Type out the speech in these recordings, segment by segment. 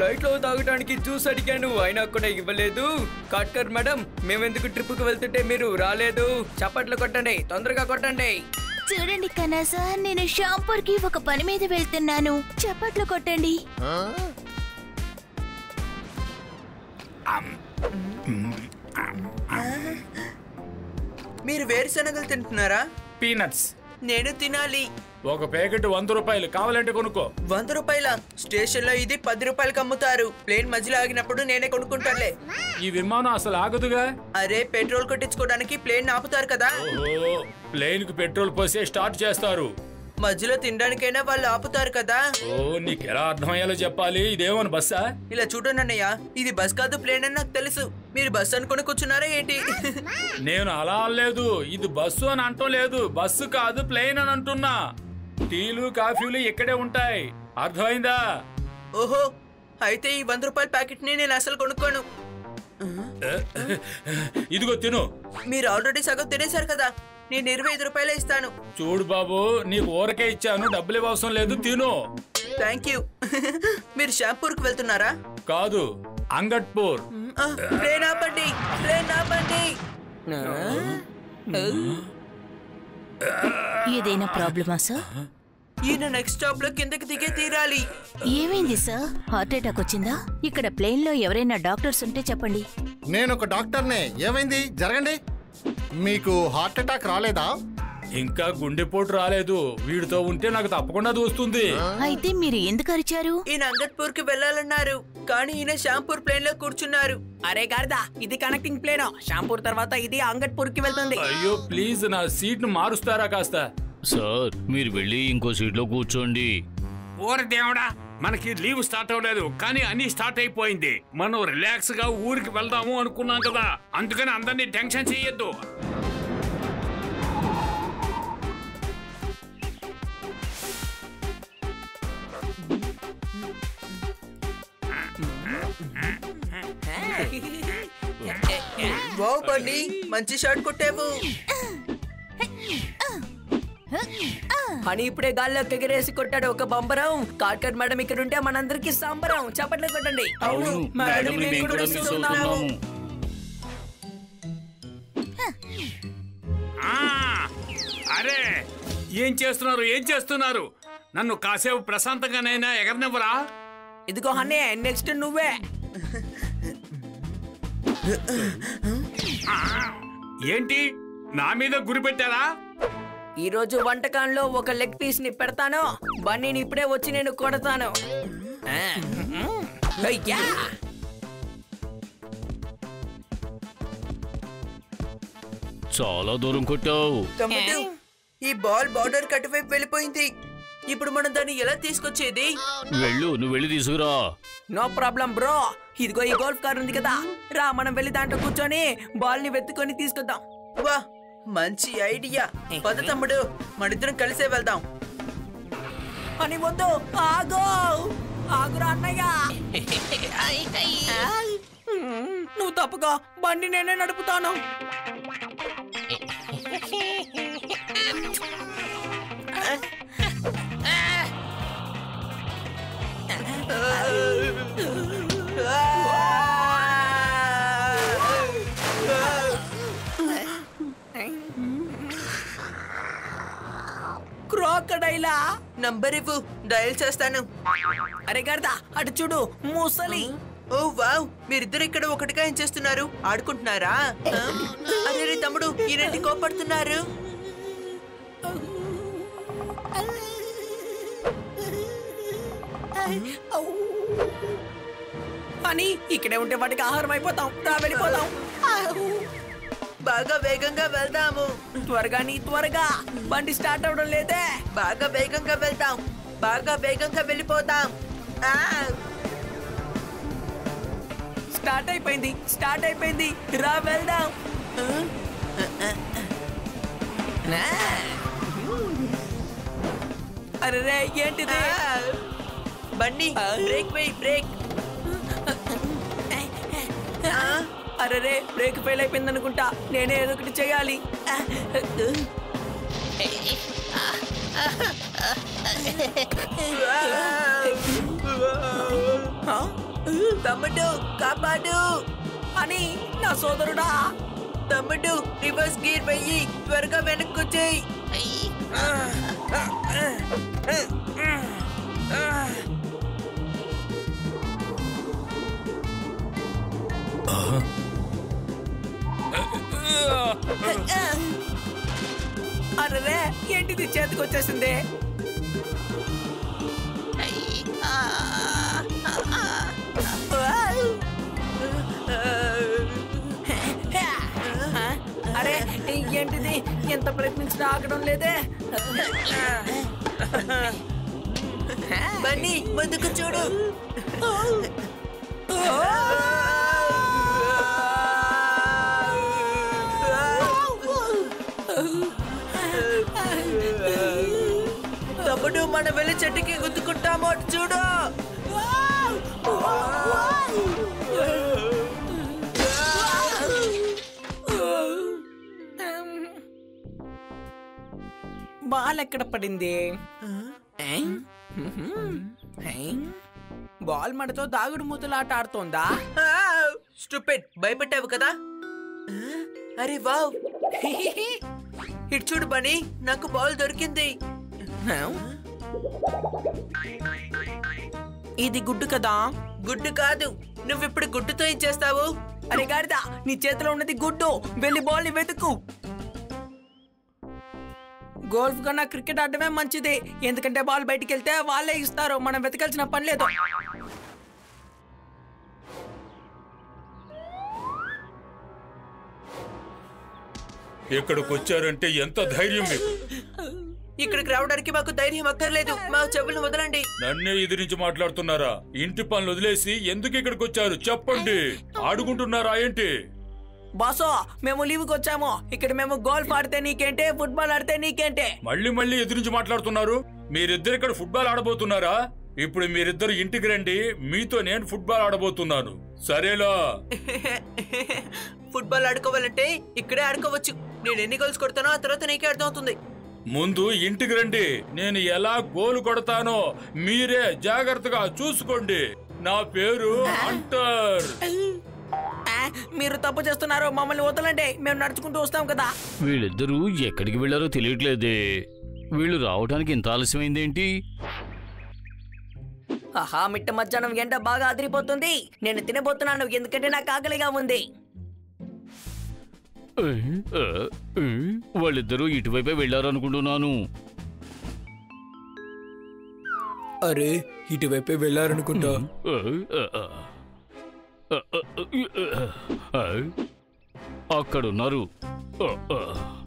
Flight లో తాగడానికి juice అడిగాను అయినా కూడా ఇవ్వలేదు కాట్కర్ మేడం మేమెందుకు ట్రిప్ కు వెళ్తుంటే మీరు రాలేదు చప్పట్లు కొట్టండి తొందరగా కొట్టండి చూడండి కనసా నేను షాంపూర్ కి ఒక పని మీద వెళ్తున్నాను చప్పట్లు కొట్టండి మీరు వేరుశనగలు తింటున్నారా పీనట్స్ నేను తినాలి ఒక ప్యాకెట్ వంద రూపాయలు కావాలంటే కొనుక్కో వంద రూపాయల స్టేషన్ లో ఇది పది రూపాయలకి అమ్ముతారు ప్లేన్ మధ్యలో ఆగినప్పుడు నేనే కొనుక్కుంటానులే ఈ విమానం అసలు ఆగదుగా అరే పెట్రోల్ కొట్టించుకోవడానికి ప్లేన్ ఆపుతారు కదా ఓహో ప్లేన్ కు పెట్రోల్ పోసే స్టార్ట్ చేస్తారు మధ్యలో తినడానికైనా వాళ్ళు ఆపుతారు కదా ఓ నీకు ఎలా అర్థమయ్యేలా చెప్పాలి ఇదేమని బస్సా ఇలా చూడండి అన్నయ్య ఇది బస్ కాదు ప్లేన్ అని నాకు తెలుసు మీరు బస్ అనుకుని కూర్చున్నారా ఏంటి నేను అలా అనలేదు ఇది బస్సు అని అంటం లేదు బస్సు కాదు ప్లేన్ అని అంటున్నా టీలు కాఫీలు ఇక్కడే ఉంటాయి అర్థమైందా ఓహో అయితే ఈ వంద రూపాయల ప్యాకెట్ ని నేను అసలు కొనుక్కోను ఇదిగో తిను మీరు ఆల్రెడీ సగం తినేశారు కదా నేను ఇరవై ఐదు రూపాయలే ఇస్తాను చూడు బాబు నీకు ఊరకే ఇచ్చాను డబ్బులు ఇవ్వ అవసరం లేదు తిను థ్యాంక్ యూ మీరు షాంపూర్కి వెళ్తున్నారా కాదు అంగట్పూర్ ఆ, ట్రైన్ ఆపండి ట్రైన్ ఆపండి ఏదైనా ప్రాబ్లమా సార్ ఈయన నెక్స్ట్ స్టాప్ లో కిందకి దిగే తీరాలి ఏమైంది సార్ హార్ట్ అటాక్ వచ్చిందా ఇక్కడ ప్లేన్ లో ఎవరైనా డాక్టర్స్ ఉంటే చెప్పండి నేను ఒక డాక్టర్నే ఏమైంది జరగండి మీకు హార్ట్ అటాక్ రాలేదా ఇంకా గుండెపోటు రాలేదు వీడితో ఉంటే నాకు తప్పకుండా దూస్తుంది అయితే మీరు ఎందుకు అరిచారు ఈయన అంగట్పూర్ కి వెళ్ళాలన్నారు కానీ ఈయన షాంపూర్ ప్లేన్ లో కూర్చున్నారు అరే గారిదా ఇది కనెక్టింగ్ ప్లేన్ షాంపూర్ తర్వాత ఇది అంగట్పూర్ కి వెళ్తుంది అయ్యో ప్లీజ్ నా సీట్ ను మారుస్తారా కాస్త సార్ మీరు వెళ్ళి ఇంకో సీట్లో కూర్చోండి ఓరి దేవుడా మనకి లీవ్ స్టార్ట్ అవ్వలేదు కానీ అన్ని స్టార్ట్ అయిపోయింది మనం రిలాక్స్ గా ఊరికి వెళ్దాము అనుకున్నాం కదా అందుకని అందరినీ టెన్షన్ చెయ్యొద్దు వావ్ బండి మంచి షాట్ కొట్టావు అని ఇప్పుడే గాల్లోకి ఎగిరేసి కొట్టాడు ఒక బంబరం కాట్కర్ మేడం ఇక్కడ ఉంటే మనందరికి సంబరం చప్పట్లు కొట్టండి అవును మేడం మేము కూడా మిస్ అవుతున్నాము ఆ, అరే ఏం చేస్తున్నారు ఏం చేస్తున్నారు నన్ను కాసేపు ప్రశాంతంగానైనా ఎగరనివ్వరా ఇదిగో హన్నే నెక్స్ట్ నువ్వే ఆ, ఏంటి నా మీద గురి పెట్టారా ఈ రోజు వంటకంలో ఒక లెగ్ పీస్ ని పెడతాను బన్నీని ఇప్పుడే వచ్చి నేను కొడతాను ఆ, అయ్యా. చాలా దూరం కొట్టావు తమ్ముడు ఈ బాల్ బార్డర్ కటువైపు వెళ్ళిపోయింది ఇప్పుడు మనం దాన్ని ఎలా తీసుకొచ్చేది వెళ్ళు నువ్వు వెళ్ళి తీసుకురా నో ప్రాబ్లం బ్రో ఇదిగో ఈ గోల్ఫ్ కార్ ఉంది కదా రా మనం వెళ్ళి దాంట్లో కూర్చొని బాల్ ని వెతుకొని తీసుకొద్దాం వా మంచి ఐడియా పద తమ్ముడు మనిద్దరం కలిసే వెళ్దాం అని వద్దు ఆగో ఆగురా అన్నయ్య నువ్వు తప్పుగా బండి నేనే నడుపుతాను క్రోకడైలా నంబర్ ఇవ్వు డయల్ చేస్తాను అరే గర్దా అటు చూడు ముసలి ఓ వావ్ మీరిద్దరు ఇక్కడ ఒకటిగా ఏం చేస్తున్నారు ఆడుకుంటున్నారా ఆ? అరే రే తమ్ముడు ఈయనంటి కోపడుతున్నారు అని ఇక్కడే ఉంటే వాటికి ఆహారం అయిపోతాం రా వెళ్ళిపోతాం బాగా వేగంగా వెళ్దాము త్వరగా నీ త్వరగా బండి స్టార్ట్ అవడం లేదే బాగా వేగంగా వెళ్దాం బాగా వేగంగా వెళ్ళిపోతాం ఆ! స్టార్ట్ అయిపోయింది స్టార్ట్ అయిపోయింది రా వెళ్దాం అరే రే ఏంటిది ఆ! బండి బ్రేక్ వేయి బ్రేక్ ఆ! అరే రే బ్రేక్ ఫెయిల్ అయిపోయింది అనుకుంటా నేనే ఏదో ఒకటి చేయాలి ఆ? తమ్ముడు కాపాడు అని నా సోదరుడా తమ్ముడు రివర్స్ గేర్ వెయ్యి త్వరగా వెనక్కు వచ్చేయి అరే ఏంటిది చేతికి వచ్చేసింది అరే ఏంటిది ఎంత ప్రయత్నించినా ఆగడం లేదే బన్నీ ముందుకు చూడు తమ్ముడు మనం వెళ్ళి చెట్టుకి గుద్దుకుంటామో అటు చూడు బాల్ ఎక్కడ పడింది ఏం? ఏం? బాల్ మడతో దాగుడు మూతలాట ఆడుతోందా స్టూపిడ్ భయపెట్టావు కదా ఆ, అరే వావ్ ఇటు చూడు బనీ నాకు బాల్ దొరికింది ఇది గుడ్డు కదా గుడ్డు కాదు నువ్వు ఇప్పుడు గుడ్డుతో ఏం చేస్తావు అరే గాడిద నీ చేతిలో ఉన్నది గుడ్డు వెళ్ళి బాల్ ని వెతుకు గోల్ఫ్ కన్నా క్రికెట్ ఆడటమే మంచిది ఎందుకంటే బాల్ బయటికి వెళ్తే వాళ్ళే ఇస్తారు మనం వెతకాల్సిన పని లేదు ఇక్కడికి వచ్చారంటే ఎంత ధైర్యం మీకు ఇక్కడికి రావడానికి మాకు ధైర్యం అక్కర్లేదు మా చెవులు వదలండి నన్నే ఎదిరించి మాట్లాడుతున్నారా ఇంటి పనులు వదిలేసి ఎందుకు ఇక్కడికి వచ్చారు చెప్పండి ఆడుకుంటున్నారా ఏంటి బాసో మేము లీవ్కి వచ్చాము ఇక్కడ మేము గోల్ఫ్ ఆడితే నీకేంటే ఫుట్బాల్ ఆడితే నీకేంటే మళ్ళీ మళ్ళీ ఎదిరించి మాట్లాడుతున్నారు మీరిద్దరు ఇక్కడ ఫుట్బాల్ ఆడబోతున్నారా ఇప్పుడు మీరిద్దరు ఇంటికి రండి మీతో నేను ఫుట్బాల్ ఆడబోతున్నాను సరేలా ఫుట్బాల్ ఆడుకోవాలంటే ఇక్కడే ఆడుకోవచ్చు నేను ఎన్ని గోల్స్ కొడతానో ఆ తర్వాత నీకే అర్థమవుతుంది ముందు ఇంటికి రండి నేను ఎలా గోలు కొడతానో మీరే జాగ్రత్తగా చూసుకోండి నా పేరు అంటర్ ఆ, మీరు తప్పు చేస్తున్నారు మమ్మల్ని వదలండి మేము నడుచుకుంటూ వస్తాం కదా వీళ్ళిద్దరూ ఎక్కడికి వెళ్ళారో తెలియట్లేదే వీళ్ళు రావడానికి ఇంత ఆలస్యమైందేంటి ఆహా మిట్ట మధ్యాహ్నం ఎండ బాగా అదిరిపోతుంది నేను తినబోతున్నాను ఎందుకంటే నాకు ఆకలిగా ఉంది ఏ, ఏ, ఏ, వాళ్ళిద్దరూ ఇటువైపే వెళ్ళారనుకుంటున్నాను అరే ఇటువైపే వెళ్ళారనుకుంటా ఏ, ఏ, ఏ. ఏ, ఏ, ఏ, ఏ. అక్కడున్నారు ఏ, ఏ.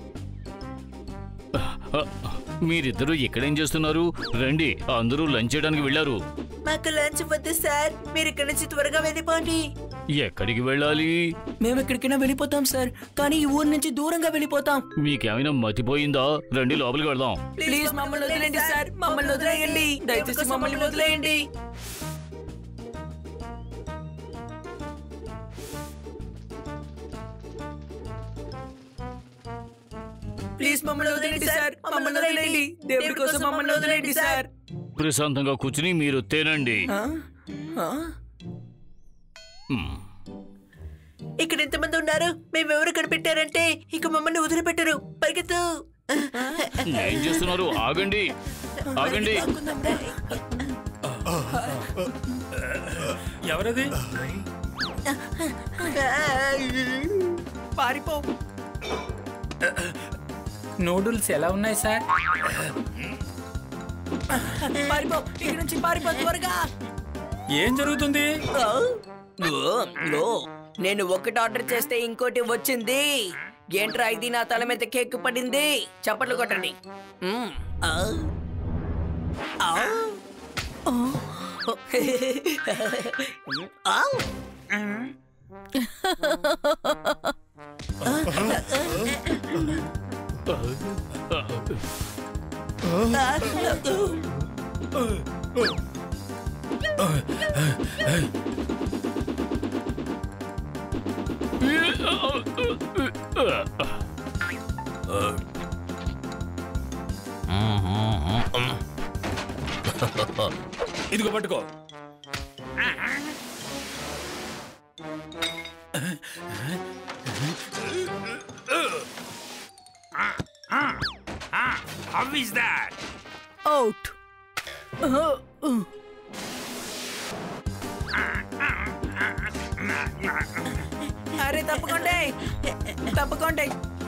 ఏ, మీరిద్దరూ ఎక్కడేం చేస్తున్నారు రండి అందరూ లంచ్ చేయడానికి వెళ్ళారు మాకు లంచ్ వద్దు సార్ మీరు ఇక్కడి నుంచి త్వరగా వెళ్ళిపోండి ఎక్కడికి వెళ్ళాలి మేము ఎక్కడికైనా వెళ్ళిపోతాం సార్ కానీ ఈ ఊరు నుంచి దూరంగా వెళ్ళిపోతాం మీకేమైనా మతిపోయిందా రండి లోపలికి వెళ్దాం ప్లీజ్ మమ్మల్ని వదిలేయండి సార్ మమ్మల్ని వదిలేయండి దయచేసి మమ్మల్ని వదిలేయండి ప్లీజ్ మమ్మల్ని వదిలేయండి సార్ మమ్మల్ని వదిలేయండి దేవుడి కోసం మమ్మల్ని వదిలేయండి సార్ ప్రశాంతంగా కూర్చుని మీరు తినండి ఆ? ఆ? మ్. ఇక్కడ ఎంతమంది ఉన్నారు మేమెవరు కనిపెట్టారంటే ఇక మమ్మల్ని వదిలిపెట్టరు పరిగెత్తు ఏం చేస్తున్నారు ఆగండి ఆగండి ఎవరది పారిపో నూడిల్స్ ఎలా ఉన్నాయి సార్ పారిపో ఇక్కడ నుంచి పారిపో త్వరగా ఏం జరుగుతుంది నేను ఒకటి ఆర్డర్ చేస్తే ఇంకోటి వచ్చింది ఏంట్రా ఇది నా తల మీద కేక్ పడింది చప్పట్లు కొట్టండి మ్మ్. ఆ. ఆ. ఆ. ఇదిగో పట్టుకో హౌ ఇస్ దాట్ అవుట్ అరే తప్పకోండి తప్పకోండి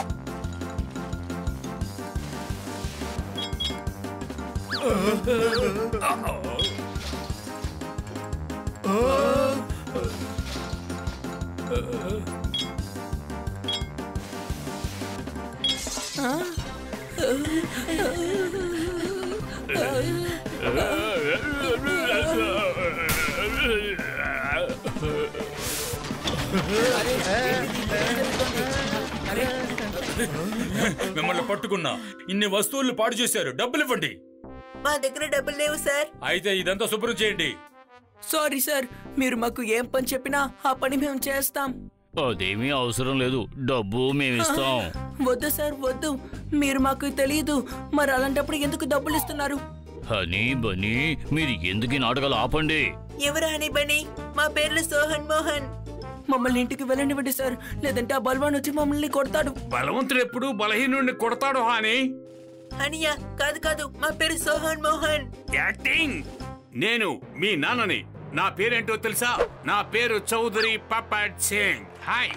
మిమ్మల్ని పట్టుకున్నా ఇన్ని వస్తువులు పాడు చేశారు డబ్బులు ఇవ్వండి మా దగ్గర డబ్బులు లేవు సార్ అయితే ఇదంతా శుభ్రం చేయండి సారీ సార్ మీరు మాకు ఏం పని చెప్పినా ఆ పని మేము చేస్తాం అదేమీ అవసరం లేదు డబ్బు మేమిస్తాం వద్దు సార్ వద్దు మీరు మాకు తెలియదు మరి అలాంటప్పుడు ఎందుకు డబ్బులు ఇస్తున్నారు హనీ బనీ మీరు ఎందుకు ఈ నాటకాలు ఆపండి ఎవరు హనీ బని మా పేర్లు సోహన్ మోహన్ మమ్మల్ని ఇంటికి వెళ్ళనివ్వండి సార్ లేదంటే ఆ బల్వాన్ వచ్చి మమ్మల్ని కొడతాడు బలవంతుడు ఎప్పుడు బలహీనుడిని కొడతాడు హాని హనియా కాదు కాదు మా పేరు సోహన్ మోహన్ యాక్టింగ్ నేను మీ నాన్నని నా పేరేంటో తెలుసా నా పేరు చౌదరి పపాట్ సింగ్ హాయ్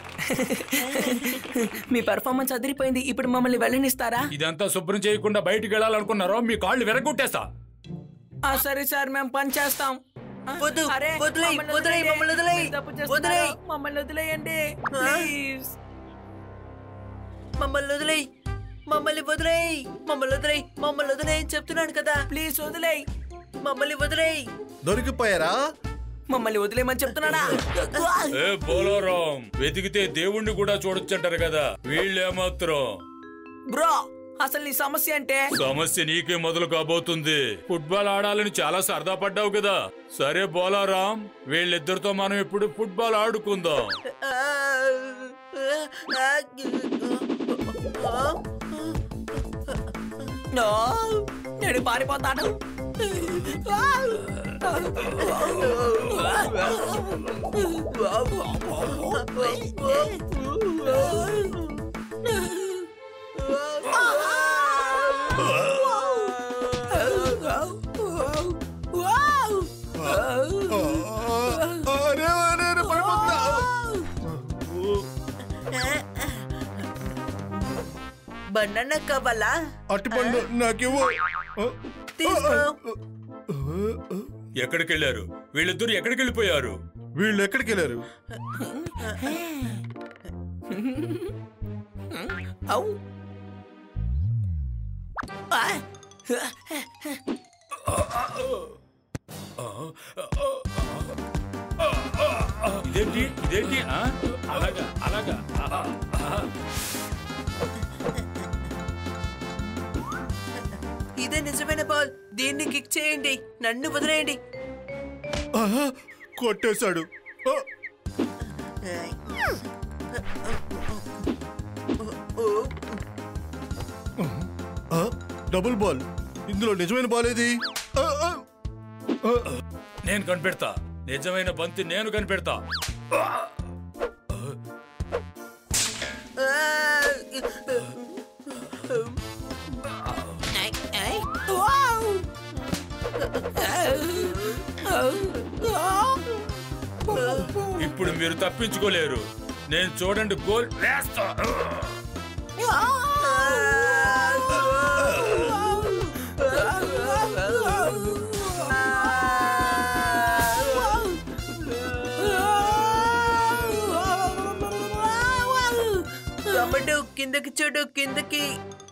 మీ పెర్ఫార్మెన్స్ అదిరిపోయింది ఇప్పుడు మమ్మల్ని వెళ్ళనిస్తారా ఇదంతా శుభ్రం చేయకుండా బయటికి వెళ్ళాలనుకున్నారో మీ కాళ్ళు విరగొట్టేస్తా ఆ సరే సార్ మేము పని చేస్తాం ఆ, వద్దు, అరే, వదిలేయ్, మమ్మల్ని వదిలేయ్, వదిలేయండి. మమ్మల్ని వదిలేయ్, మీరు తప్పు చేస్తున్నారు. వదిలేయ్. మమ్మల్ని వదిలేయండి ఆ? ప్లీజ్ మమ్మల్ని వదిలేయ్ మమ్మల్ని వదిలేయ్ మమ్మల్ని వదిలేయ్ మమ్మల్ని వదిలేయ్ అని చెప్తున్నాను కదా ప్లీజ్ వదిలేయ్ మమ్మల్ని వదిలేయ్ దొరికిపోయారా మమ్మల్ని వదిలేయమని చెప్తున్నానా ఏ బోలోరాం వెతికితే దేవుణ్ణి కూడా చూడొచ్చంటారు కదా వీళ్ళేమాత్రం బ్రో అసలు నీ సమస్య అంటే సమస్య నీకే మొదలు కాబోతుంది ఫుట్బాల్ ఆడాలని చాలా సరదా పడ్డావు కదా సరే బోలారాం వీళ్ళిద్దరితో మనం ఇప్పుడు ఫుట్బాల్ ఆడుకుందాం ఆ, ఆ, ఆ, నో, నేను పారిపోతాను అరే, అరే, అరే, పడిపోతున్నా. బనానా కావాలా అరటిపండు నాకివ్వు తీసుకో ఎక్కడికి వెళ్ళారు వీళ్ళిద్దరు ఎక్కడికి వెళ్ళిపోయారు వీళ్ళు ఎక్కడికి వెళ్ళారు అవు ఇదేంటి ఇదేంటి ఆ? అలాగా అలాగా ఆహా, ఆహా. ఇదే నిజమైన బాల్ దీన్ని కిక్ చేయండి నన్ను వదిలేయండి ఆహా, కొట్టేశాడు ఆ, ఆ, డబుల్ బాల్ ఇందులో నిజమైన బాల్ ఏది ఆ, ఆ, ఆ, నేను కనిపెడతా నిజమైన బంతి నేను కనిపెడతా ఇప్పుడు మీరు తప్పించుకోలేరు నేను చూడండి గోల్ వేస్తా తమ్ముడు కిందకి చూడు కిందకి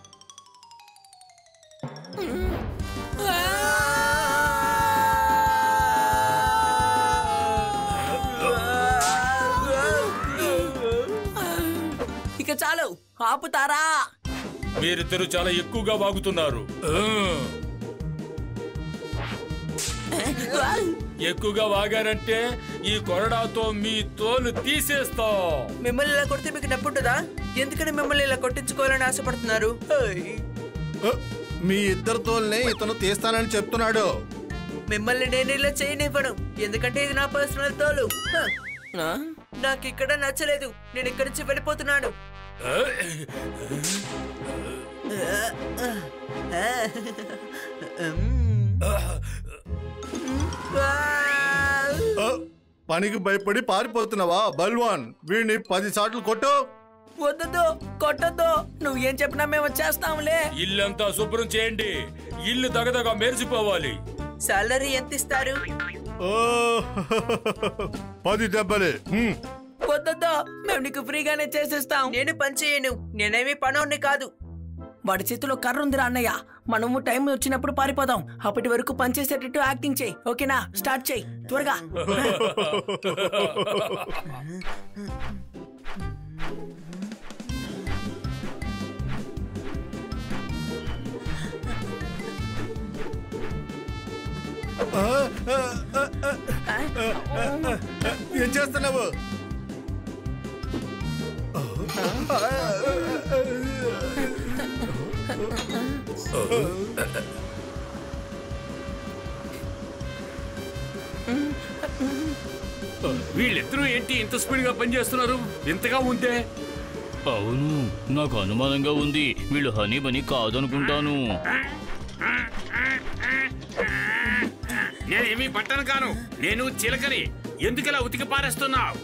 ఇక చాలు ఆపుతారా మీరిద్దరు చాలా ఎక్కువగా వాగుతున్నారు ఆ. ఎక్కువగా వాగారంటే ఈ కొరడాతో మీ తోలు తీసేస్తాం మిమ్మల్ని ఇలా కొడితే మీకు నొప్పి ఉంటుందా ఎందుకని మిమ్మల్ని ఇలా కొట్టించుకోవాలని ఆశపడుతున్నారు హై. ఆ, మీ ఇద్దరితోనే ఇతను తీస్తానని చెప్తున్నాడు మిమ్మల్ని నేను ఇలా చేయనివ్వను ఎందుకంటే ఇది నా పర్సనల్ తోలు హ. ఆ? నాకు ఇక్కడ నచ్చలేదు నేను ఇక్కడి నుంచి వెళ్ళిపోతున్నాను ఆ, పనికి భయపడి పారిపోతున్నావా బల్వాన్ వీడిని పది సార్లు కొట్టు వద్దదు కొట్టద్దు నువ్వు ఏం చెప్పినా మేము చేస్తాంలే ఇల్లంతా శుభ్రం చేయండి ఇల్లు దగదగ మెరిసిపోవాలి సాలరీ ఎంత ఇస్తారు ఓ, పది దెబ్బలే హ్మ్. వద్దద్దు మేము నీకు ఫ్రీగానే చేసేస్తాం నేను పని చేయను నేనేమి పనోడిని కాదు వాడి చేతిలో కర్ర ఉందిరా అన్నయ్య మనము టైం వచ్చినప్పుడు పారిపోదాం అప్పటి వరకు పనిచేసేటట్టు యాక్టింగ్ చేయి ఓకేనా స్టార్ట్ చేయి త్వరగా ఆ, ఆ, ఆ, ఆ, ఏం చేస్తున్నావు వీళ్ళిద్దరూ ఏంటి ఇంత స్పీడ్ గా పనిచేస్తున్నారు ఇంతగా ఉందే అవును నాకు అనుమానంగా ఉంది వీళ్ళు హనీ బని కాదనుకుంటాను నేనేమీ పట్టను కాను నేను చిలకని ఎందుకలా ఉతికి పారేస్తున్నావు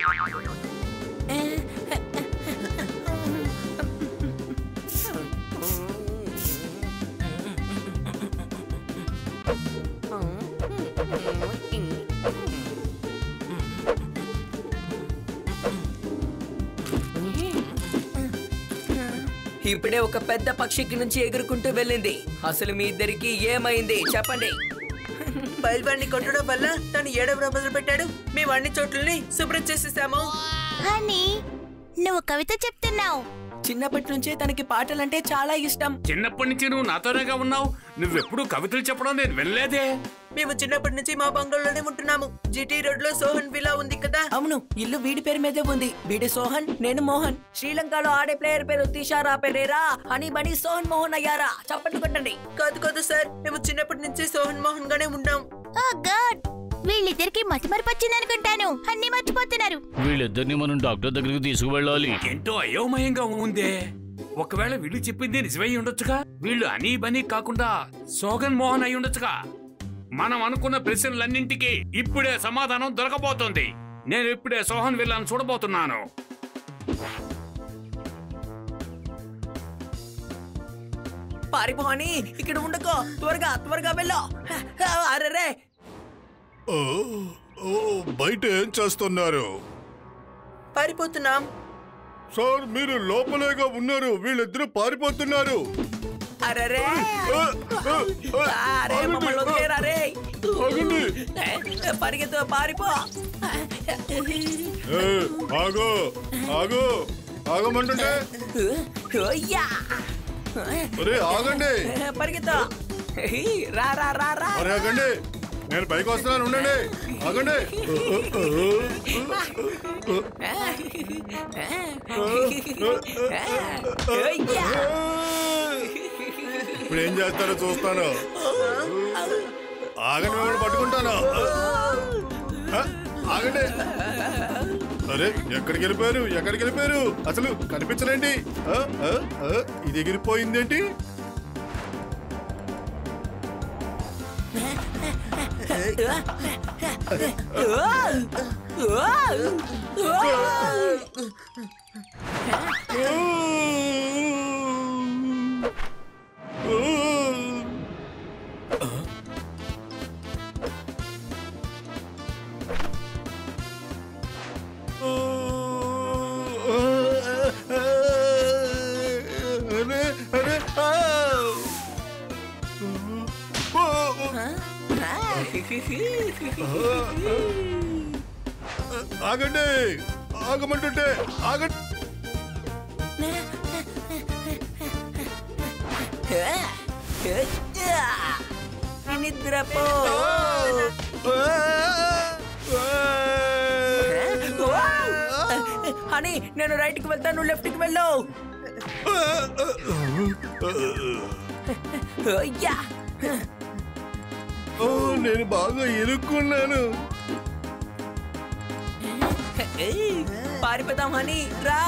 ఇప్పుడే ఒక పెద్ద పక్షికి నుంచి ఎగురుకుంటూ వెళ్ళింది అసలు మీ ఇద్దరికి ఏమైంది చెప్పండి బయల్వాడిని కొట్టడం వల్ల తను ఏడవడం మొదలు పెట్టాడు మేము అన్ని చోట్లని శుభ్రం చేసేసాము హనీ నువ్వు కవిత చెప్తున్నావు చిన్నప్పటి నుంచే తనకి పాటలంటే చాలా ఇష్టం చిన్నప్పటి నుంచి నువ్వు నాతోనేగా ఉన్నావు నువ్వెప్పుడు కవితలు చెప్పడం నేను వినలేదే మేము చిన్నప్పటి నుంచి మా బంగ్లాలోనే ఉంటున్నాము జీటీ రోడ్ లో సోహన్ విలా ఉంది కదా అవును ఇల్లు వీడి పేరు మీదే ఉంది వీడి సోహన్ నేను మోహన్ శ్రీలంకలో ఆడే ప్లేయర్ పేరు తిషారా పెరేరా అని బడి సోహన్ మోహన్ అయ్యారా చప్పట్లు కొట్టండి కాదు కాదు సార్ మేము చిన్నప్పటి నుంచి సోహన్ మోహన్ గానే ఉన్నాం ఓ గాడ్ వీళ్ళిద్దరికి మతిమరుపు వచ్చిందనుకుంటాను అన్ని మర్చిపోతున్నారు వీళ్ళిద్దరిని మనం డాక్టర్ దగ్గరికి తీసుకువెళ్ళాలి ఏంటో అయోమయంగా ఉందే ఒకవేళ వీళ్ళు చెప్పింది నిజమై ఉండొచ్చుగా వీళ్ళు అనీ బనీ కాకుండా సోగన్ మోహన్ అయి ఉండొచ్చుగా మనం అనుకున్న ప్రశ్నలన్నింటికి ఇప్పుడే సమాధానం దొరకబోతోంది నేను ఇప్పుడే సోహన్ విల్లాను చూడబోతున్నాను పారిపోని ఇక్కడ ఉండకో త్వరగా త్వరగా వెళ్ళో అరే ఓ, ఓ, బయట ఏం చేస్తున్నారు పారిపోతున్నాం సార్ మీరు లోపలేగా ఉన్నారు వీళ్ళిద్దరూ పారిపోతున్నారు అరే ఆ, ఆ, ఆ, అరే ఆగండి, మమ్మల్ని వదిలేరా రే ఆగండి. పరిగెత్తు పారిపో ఏ, ఆగు ఆగు ఆగమంటుంటే ఓయ్యా. ఒరే ఆగండి పరిగెత్తు రా రా రా రా ఒరే ఆగండి నేను పైకి వస్తున్నాను ఉండండి ఆగండి ఓయ్యా. ఇప్పుడు ఏం చేస్తారో చూస్తాను ఆగండి మిమ్మల్ని పట్టుకుంటాను ఆ, ఆగండి అరే ఎక్కడికి వెళ్ళిపోయారు ఎక్కడికి వెళ్ళిపోయారు అసలు కనిపించలేండి ఆ, ఆ, ఆ, ఇది ఎగిరిపోయిందేంటి అరే అరే ఆ! ఆగండి ఆగమంటుంటే ఆగండి నిద్రపో అని నేను రైట్ కి వెళ్తాను నువ్వు లెఫ్ట్ కి వెళ్ళు అయ్యా ఓ, నేను బాగా ఇరుక్కున్నాను ఏయ్, పారిపోదాం హనీ రా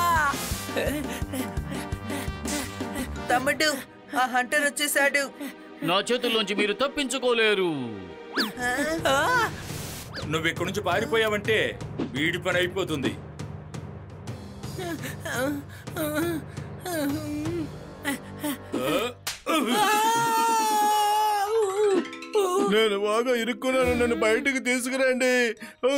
తమ్ముడు ఆ హంటర్ వచ్చేసాడు నా చేతుల్లోంచి మీరు తప్పించుకోలేరు ఆ, నువ్వు ఇక్కడి నుంచి పారిపోయావంటే వీడి పని అయిపోతుంది నేను బాగా ఇరుక్కున్నాను నన్ను బయటికి తీసుకురండి ఆ.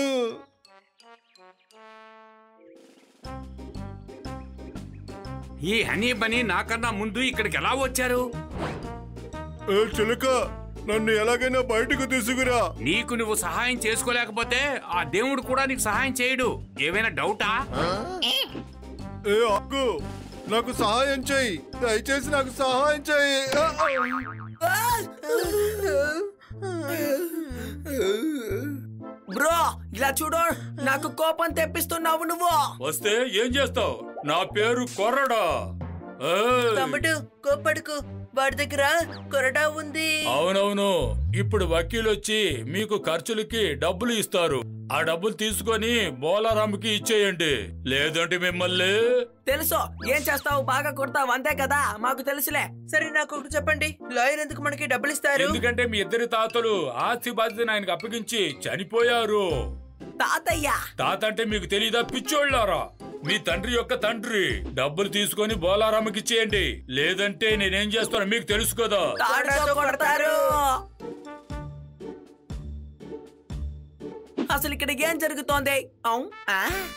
ఈ హనీ బనీ నాకన్నా ముందు ఇక్కడికి ఎలా వచ్చారు ఏ చిలుక నన్ను ఎలాగైనా బయటకు తీసుకురా నీకు నువ్వు సహాయం చేసుకోలేకపోతే ఆ దేవుడు కూడా నీకు సహాయం చేయడు ఏమైనా డౌటా ఏ అక్కు నాకు సహాయం చెయ్యి దయచేసి నాకు సహాయం చెయ్యి ఆ, ఆ. బ్రో ఇలా చూడు నాకు కోపం తెప్పిస్తున్నావు నువ్వు వస్తే ఏం చేస్తావు నా పేరు కొర్రడా ఏయ్. తమ్ముడు కోప్పడుకు వాడి దగ్గర కొరడా ఉంది అవునవును ఇప్పుడు వకీల్ వచ్చి మీకు ఖర్చులకి డబ్బులు ఇస్తారు ఆ డబ్బులు తీసుకొని బోలారాంకి ఇచ్చేయండి లేదంటే మిమ్మల్ని తెలుసు ఏం చేస్తావు బాగా కొడతావు అంతే కదా మాకు తెలుసులే సరే నాకు ఒకటి చెప్పండి లాయర్ ఎందుకు మనకి డబ్బులు ఇస్తారు ఎందుకంటే మీ ఇద్దరి తాతలు ఆస్తి బాధ్యతను ఆయనకు అప్పగించి చనిపోయారు తాతయ్య తాత అంటే మీకు తెలియదా పిచ్చోళ్ళారా మీ తండ్రి యొక్క తండ్రి డబ్బులు తీసుకొని బోలారాంకి ఇచ్చేయండి లేదంటే నేనేం చేస్తానో మీకు తెలుసు కదా తాడుతో కొడతారు అసలు ఇక్కడ ఏం జరుగుతోంది అవు ఆ?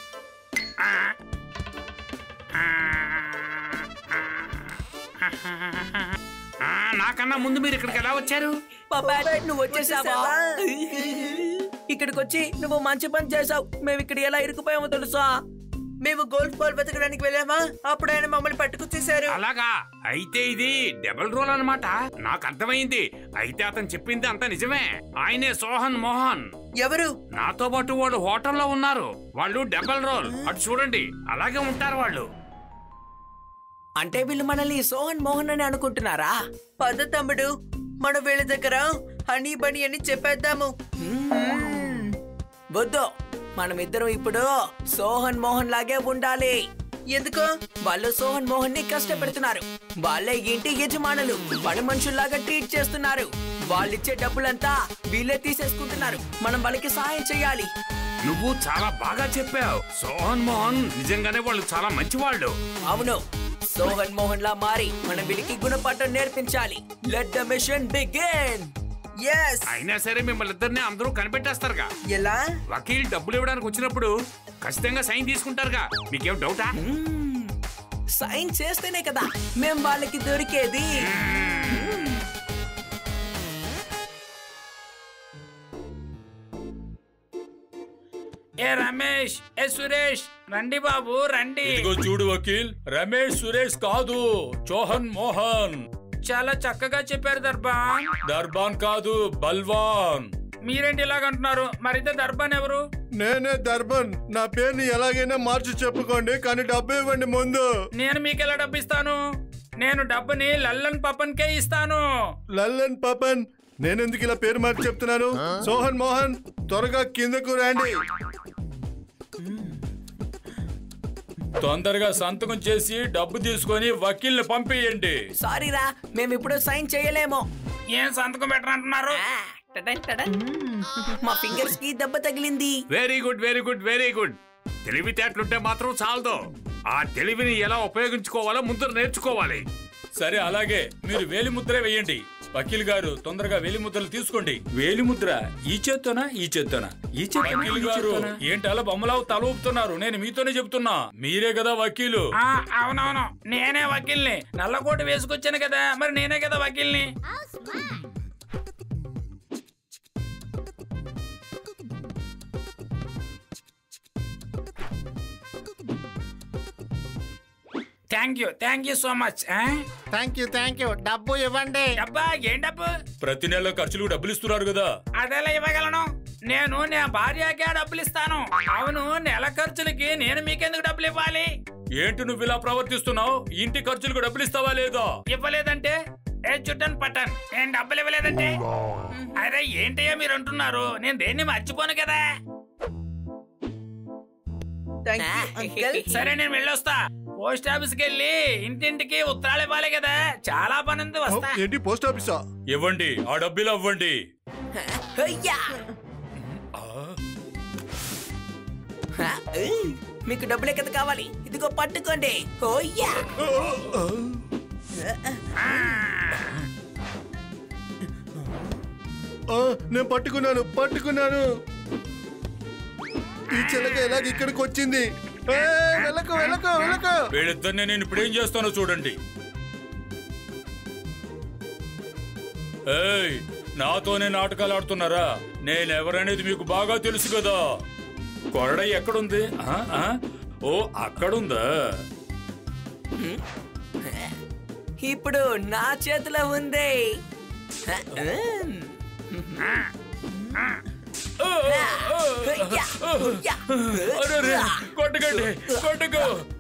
ఆ, నాకన్నా ముందు మీరు ఇక్కడికి ఎలా వచ్చారు పాపా, నువ్వు వచ్చేసావా ఇక్కడికి వచ్చి నువ్వు మంచి పని చేసావు మేము ఇక్కడ ఎలా ఇరుకుపోయామో తెలుసా మేము గోల్ఫ్ బాల్ వెతకడానికి వెళ్ళామా అప్పుడు ఆయన మమ్మల్ని పట్టుకొచ్చేసారు అలాగా అయితే ఇది డబుల్ రోల్ అన్నమాట నాకు అర్థమైంది అయితే అతను చెప్పింది అంత నిజమే ఆయనే సోహన్ మోహన్ ఎవరు నాతో పాటు వాళ్ళు హోటల్లో ఉన్నారు వాళ్ళు డబల్ రోల్ అటు చూడండి అలాగే ఉంటారు వాళ్ళు అంటే వీళ్ళు మనల్ని సోహన్ మోహన్ అని అనుకుంటున్నారా పద తమ్ముడు మన వీళ్ళ దగ్గర హనీ బనీ అని చెప్పేద్దాము మ్మ్. వద్దు మనం ఇద్దరం ఇప్పుడు సోహన్ మోహన్ లాగే ఉండాలి ఎందుకో వాళ్ళు సోహన్ మోహన్ ని కష్టపెడుతున్నారు వాళ్ళే ఇంటి యజమానులు పని మనుషుల్లాగా ట్రీట్ చేస్తున్నారు వాళ్ళిచ్చే డబ్బులంతా వీళ్ళే తీసేసుకుంటున్నారు మనం వాళ్ళకి సహాయం చేయాలి నువ్వు చాలా బాగా చెప్పావు సోహన్ మోహన్ నిజంగానే వాళ్ళు చాలా మంచి వాళ్ళు అవును సోహన్ మోహన్ లా మారి మన వీళ్ళకి గుణపాఠం నేర్పించాలి లెట్ ద మిషన్ బిగిన్ ఎస్ అయినా సరే మిమ్మల్ని ఇద్దరిని అందరూ కనిపెట్టేస్తారుగా ఎలా వకీల్ డబ్బులు ఇవ్వడానికి వచ్చినప్పుడు ఖచ్చితంగా సైన్ తీసుకుంటారుగా మీకేం డౌటా సైన్ చేస్తేనే కదా మేం వాళ్ళకి దొరికేది ఏ రమేష్ ఏ సురేష్ రండి బాబు రండి ఇదిగో చూడు వకీల్ రమేష్ సురేష్ కాదు చోహన్ మోహన్ చాలా చక్కగా చెప్పారు దర్బాన్ దర్బాన్ కాదు బల్వాన్ మీరేంటి ఇలాగంటున్నారు మరిద్దరు దర్బాన్ ఎవరు నేనే దర్బన్ నా పేరుని ఎలాగైనా మార్చి చెప్పుకోండి కానీ డబ్బు ఇవ్వండి ముందు నేను మీకు ఎలా డబ్బు ఇస్తాను నేను డబ్బుని లల్లన్ పప్పన్కే ఇస్తాను లల్లన్ పపన్ నేనెందుకు ఇలా పేరు మార్చి చెప్తున్నాను సోహన్ మోహన్ త్వరగా కిందకు రండి తొందరగా సంతకం చేసి డబ్బు తీసుకొని వకీల్ని పంపేయండి సారీ రా మేము ఇప్పుడు సైన్ చేయలేము ఏం సంతకం పెట్టరంటున్నారు ఆ, టడన్ టడన్. మా ఫింగర్స్ కి దెబ్బ తగిలింది very good very good very good తెలివితేటలుంటే మాత్రం చాలదు ఆ తెలివిని ఎలా ఉపయోగించుకోవాలో ముందు నేర్చుకోవాలి సరే అలాగే మీరు వేలి ముద్ర వేయండి వకీల్ గారు తొందరగా వేలి ముద్రలు తీసుకోండి వేలి ముద్ర ఈ చేత్తోనా ఈ చేత్తోనా ఈ వకీల్ గారు ఏంటి అలా బొమ్మలావు తల ఊపుతున్నారు నేను మీతోనే చెప్తున్నా మీరే కదా వకీలు అవునవును నేనే వకీల్ని నల్లకోట వేసుకొచ్చాను కదా మరి నేనే కదా వకీల్ని thank you thank you so much thank you thank you డబ్బు ఇవ్వండి డబ్బా ఏం డబ్బు ప్రతి నెల ఖర్చులు డబ్బులు ఇస్తున్నారు కదా అదెలా ఇవ్వగలను నేను నా భార్యకే డబ్బులు ఇస్తాను అవును నెల ఖర్చులకి నేను మీకెందుకు డబ్బులు ఇవ్వాలి ఏంటి నువ్వు ఇలా ప్రవర్తిస్తున్నావు ఇంటి ఖర్చులకు డబ్బులు ఇస్తావా లేదో ఇవ్వలేదంటే ఏ చుట్టన్ పట్టన్ నేను డబ్బులు ఇవ్వలేదంటే అరే ఏంటయ్యా మీరు అంటున్నారు నేను దేన్ని మర్చిపోను కదా థ్యాంక్ యూ అంకల్ సరే నేను వెళ్ళొస్తా పోస్ట్ ఆఫీస్కి వెళ్ళి ఇంటింటికి ఉత్తరాలు ఇవ్వాలి కదా చాలా పని ఉంది వస్తా ఏంటి పోస్ట్ ఆఫీసా ఇవ్వండి ఆ డబ్బులు ఇవ్వండి అయ్యా హ, ఉయ్. మీకు డబ్బులే కదా కావాలి ఇదిగో పట్టుకోండి ఓయ్యా ఆ, నేను పట్టుకున్నాను పట్టుకున్నాను ఈ చిలక ఎలాగ ఇక్కడికి వచ్చింది ఏయ్, వెళ్ళకు వెళ్ళకు వెళ్ళకు వీళ్ళిద్దరిని నేను ఇప్పుడేం చేస్తానో చూడండి ఏయ్ నాతోనే నాటకాలు ఆడుతున్నారా నేనెవరనేది మీకు బాగా తెలుసు కదా కొరడ ఎక్కడుంది ఆ, ఆ? ఓ అక్కడుందా ఇప్పుడు నా చేతిలో ఉంది హ, ఉమ్. అయ్యా, అయ్యా. అరే కొట్టకండి కొట్టకు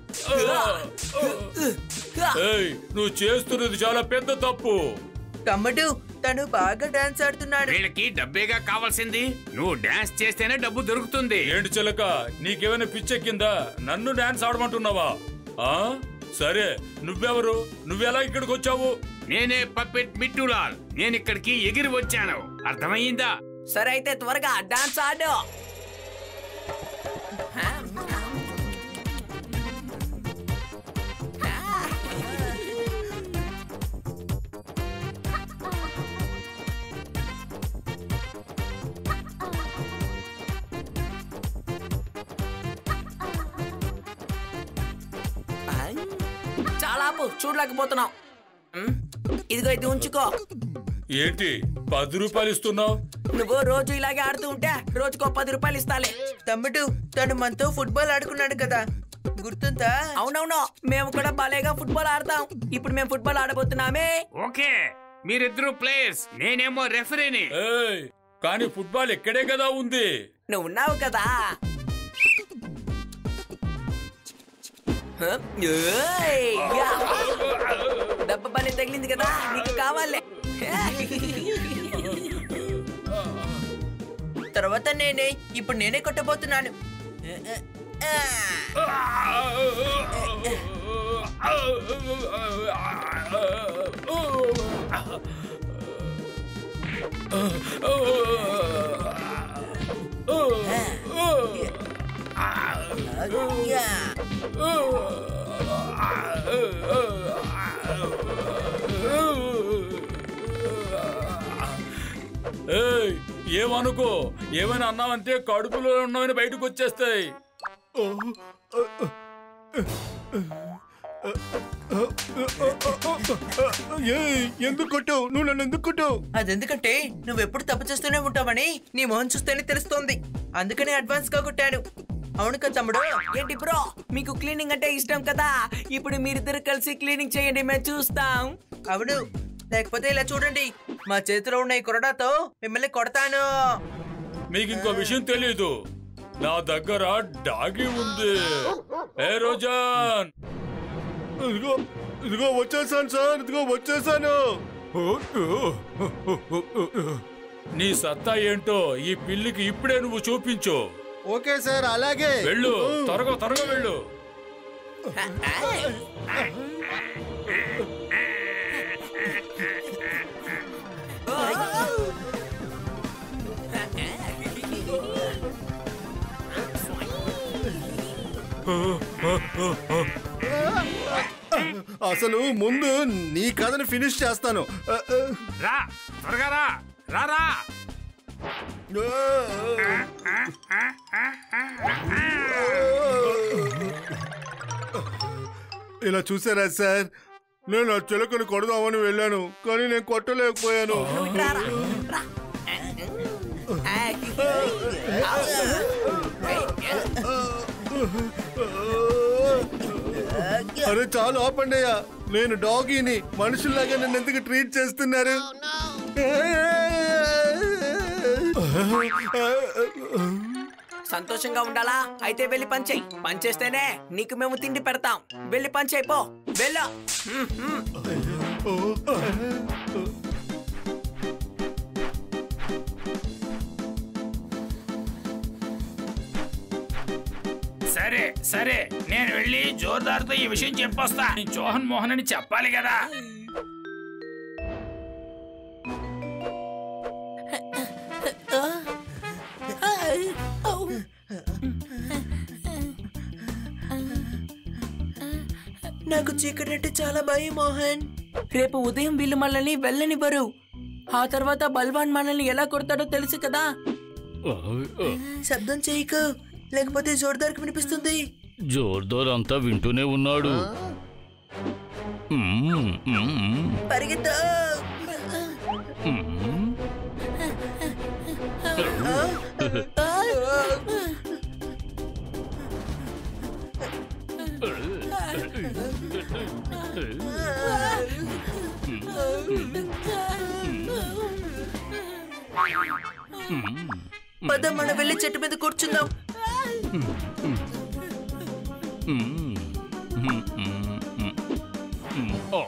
ఏయ్ నువ్వు చేస్తున్నది చాలా పెద్ద తప్పు తమ్ముడు తను బాగా డాన్స్ ఆడుతున్నాడు వీళ్ళకి డబ్బేగా కావాల్సింది నువ్వు డాన్స్ చేస్తేనే డబ్బు దొరుకుతుంది ఏంటి చిలక నీకేమైనా పిచ్చెక్కిందా నన్ను డాన్స్ ఆడమంటున్నావా ఆ సరే నువ్వెవరు నువ్వెలా ఇక్కడికి వచ్చావు నేనే పప్పెట్ మిట్టులాల్ నేను ఇక్కడికి ఎగిరి వచ్చాను అర్థమయ్యిందా సరే అయితే త్వరగా డాన్స్ ఆడు చాలా ఆపు, చూడలేకపోతున్నాం ఉమ్, ఇదిగో ఇది ఉంచుకో ఏంటి పది రూపాయలు ఇస్తున్నావు నువ్వు రోజు ఇలాగే ఆడుతూ ఉంటే రోజుకో పది రూపాయలు ఇస్తాలే తమ్ముడు తను మనతో ఫుట్బాల్ ఆడుకున్నాడు కదా గుర్తుందా అవునవును మేము కూడా భలేగా ఫుట్బాల్ ఆడతాం ఇప్పుడు మేము ఫుట్బాల్ ఆడబోతున్నామే ఓకే మీరిద్దరు ప్లేయర్స్ నేనేమో రెఫరీని ఏయ్ కానీ ఫుట్బాల్ ఇక్కడే కదా ఉంది నువ్వు ఉన్నావు కదా హ? ఏయ్! యా! దెబ్బ పని తగిలింది కదా నీకు కావాలి తర్వాత నేనే ఇప్పుడు నేనే కొట్టబోతున్నాను ఏయ్ ఏమనుకో ఏమైనా అన్నావంటే కడుపులో ఉన్నవని బయటకు వచ్చేస్తాయి ఏయ్, ఎందుకు కొట్టావు నువ్వు నన్ను ఎందుకు కొట్టావు అదెందుకంటే నువ్వు ఎప్పుడు తప్పు చేస్తూనే ఉంటావని నీ మొహం చూస్తేనే తెలుస్తోంది అందుకనే అడ్వాన్స్ గా కొట్టాను అవును కదా తమ్ముడు ఏంటి బ్రో మీకు క్లీనింగ్ అంటే ఇష్టం కదా ఇప్పుడు మీరిద్దరు కలిసి క్లీనింగ్ చేయండి మేము చూస్తాం అవును లేకపోతే ఇలా చూడండి మా చేతిలో ఉన్న ఈ కొరడాతో మిమ్మల్ని కొడతాను మీకు ఇంకో విషయం తెలియదు నా దగ్గర డాగి ఉంది ఏ రోజాన్ ఇదిగో ఇదిగో వచ్చేసాను సార్ ఇదిగో వచ్చేసాను నీ సత్తా ఏంటో ఈ పిల్లికి ఇప్పుడే నువ్వు చూపించు ఓకే సార్ అలాగే వెళ్ళు త్వరగా త్వరగా వెళ్ళు అసలు ముందు నీ కథని ఫినిష్ చేస్తాను ఆ, ఆ, రా త్వరగా రా రా రా ఇలా చూసారా సార్ నేను ఆ చిలకను కొడదామని వెళ్ళాను కానీ నేను కొట్టలేకపోయాను రారా, రా. అరే చాలు ఆపండి అయ్యా నేను డాగీని మనుషుల్లాగా నన్ను ఎందుకు ట్రీట్ చేస్తున్నారు సంతోషంగా ఉండాలా అయితే వెళ్ళి పని చెయ్యి పని చేస్తేనే నీకు మేము తిండి పెడతాం వెళ్ళి పని చేయి పో వెళ్ళు హ్మ్, హ్మ్. సరే సరే నేను వెళ్ళి జోర్దార్తో ఈ విషయం చెప్పొస్తా ఈ జోహన్ మోహన్ అని చెప్పాలి కదా నాకు చీకటి అంటే చాలా భయం మోహన్ రేపు ఉదయం వీళ్ళు మనల్ని వెళ్ళనివ్వరు ఆ తర్వాత బల్వాన్ మనల్ని ఎలా కొడతాడో తెలుసు కదా శబ్దం చేయకు లేకపోతే జోర్దార్కి వినిపిస్తుంది జోర్దార్ అంతా వింటూనే ఉన్నాడు మ్మ్, మ్మ్, పరిగెత్తా మ్మ్. పద మనం వెళ్ళి చెట్టు మీద కూర్చుందాం మ్మ్, మ్మ్, మ్మ్, మ్మ్, మ్మ్. ఓ.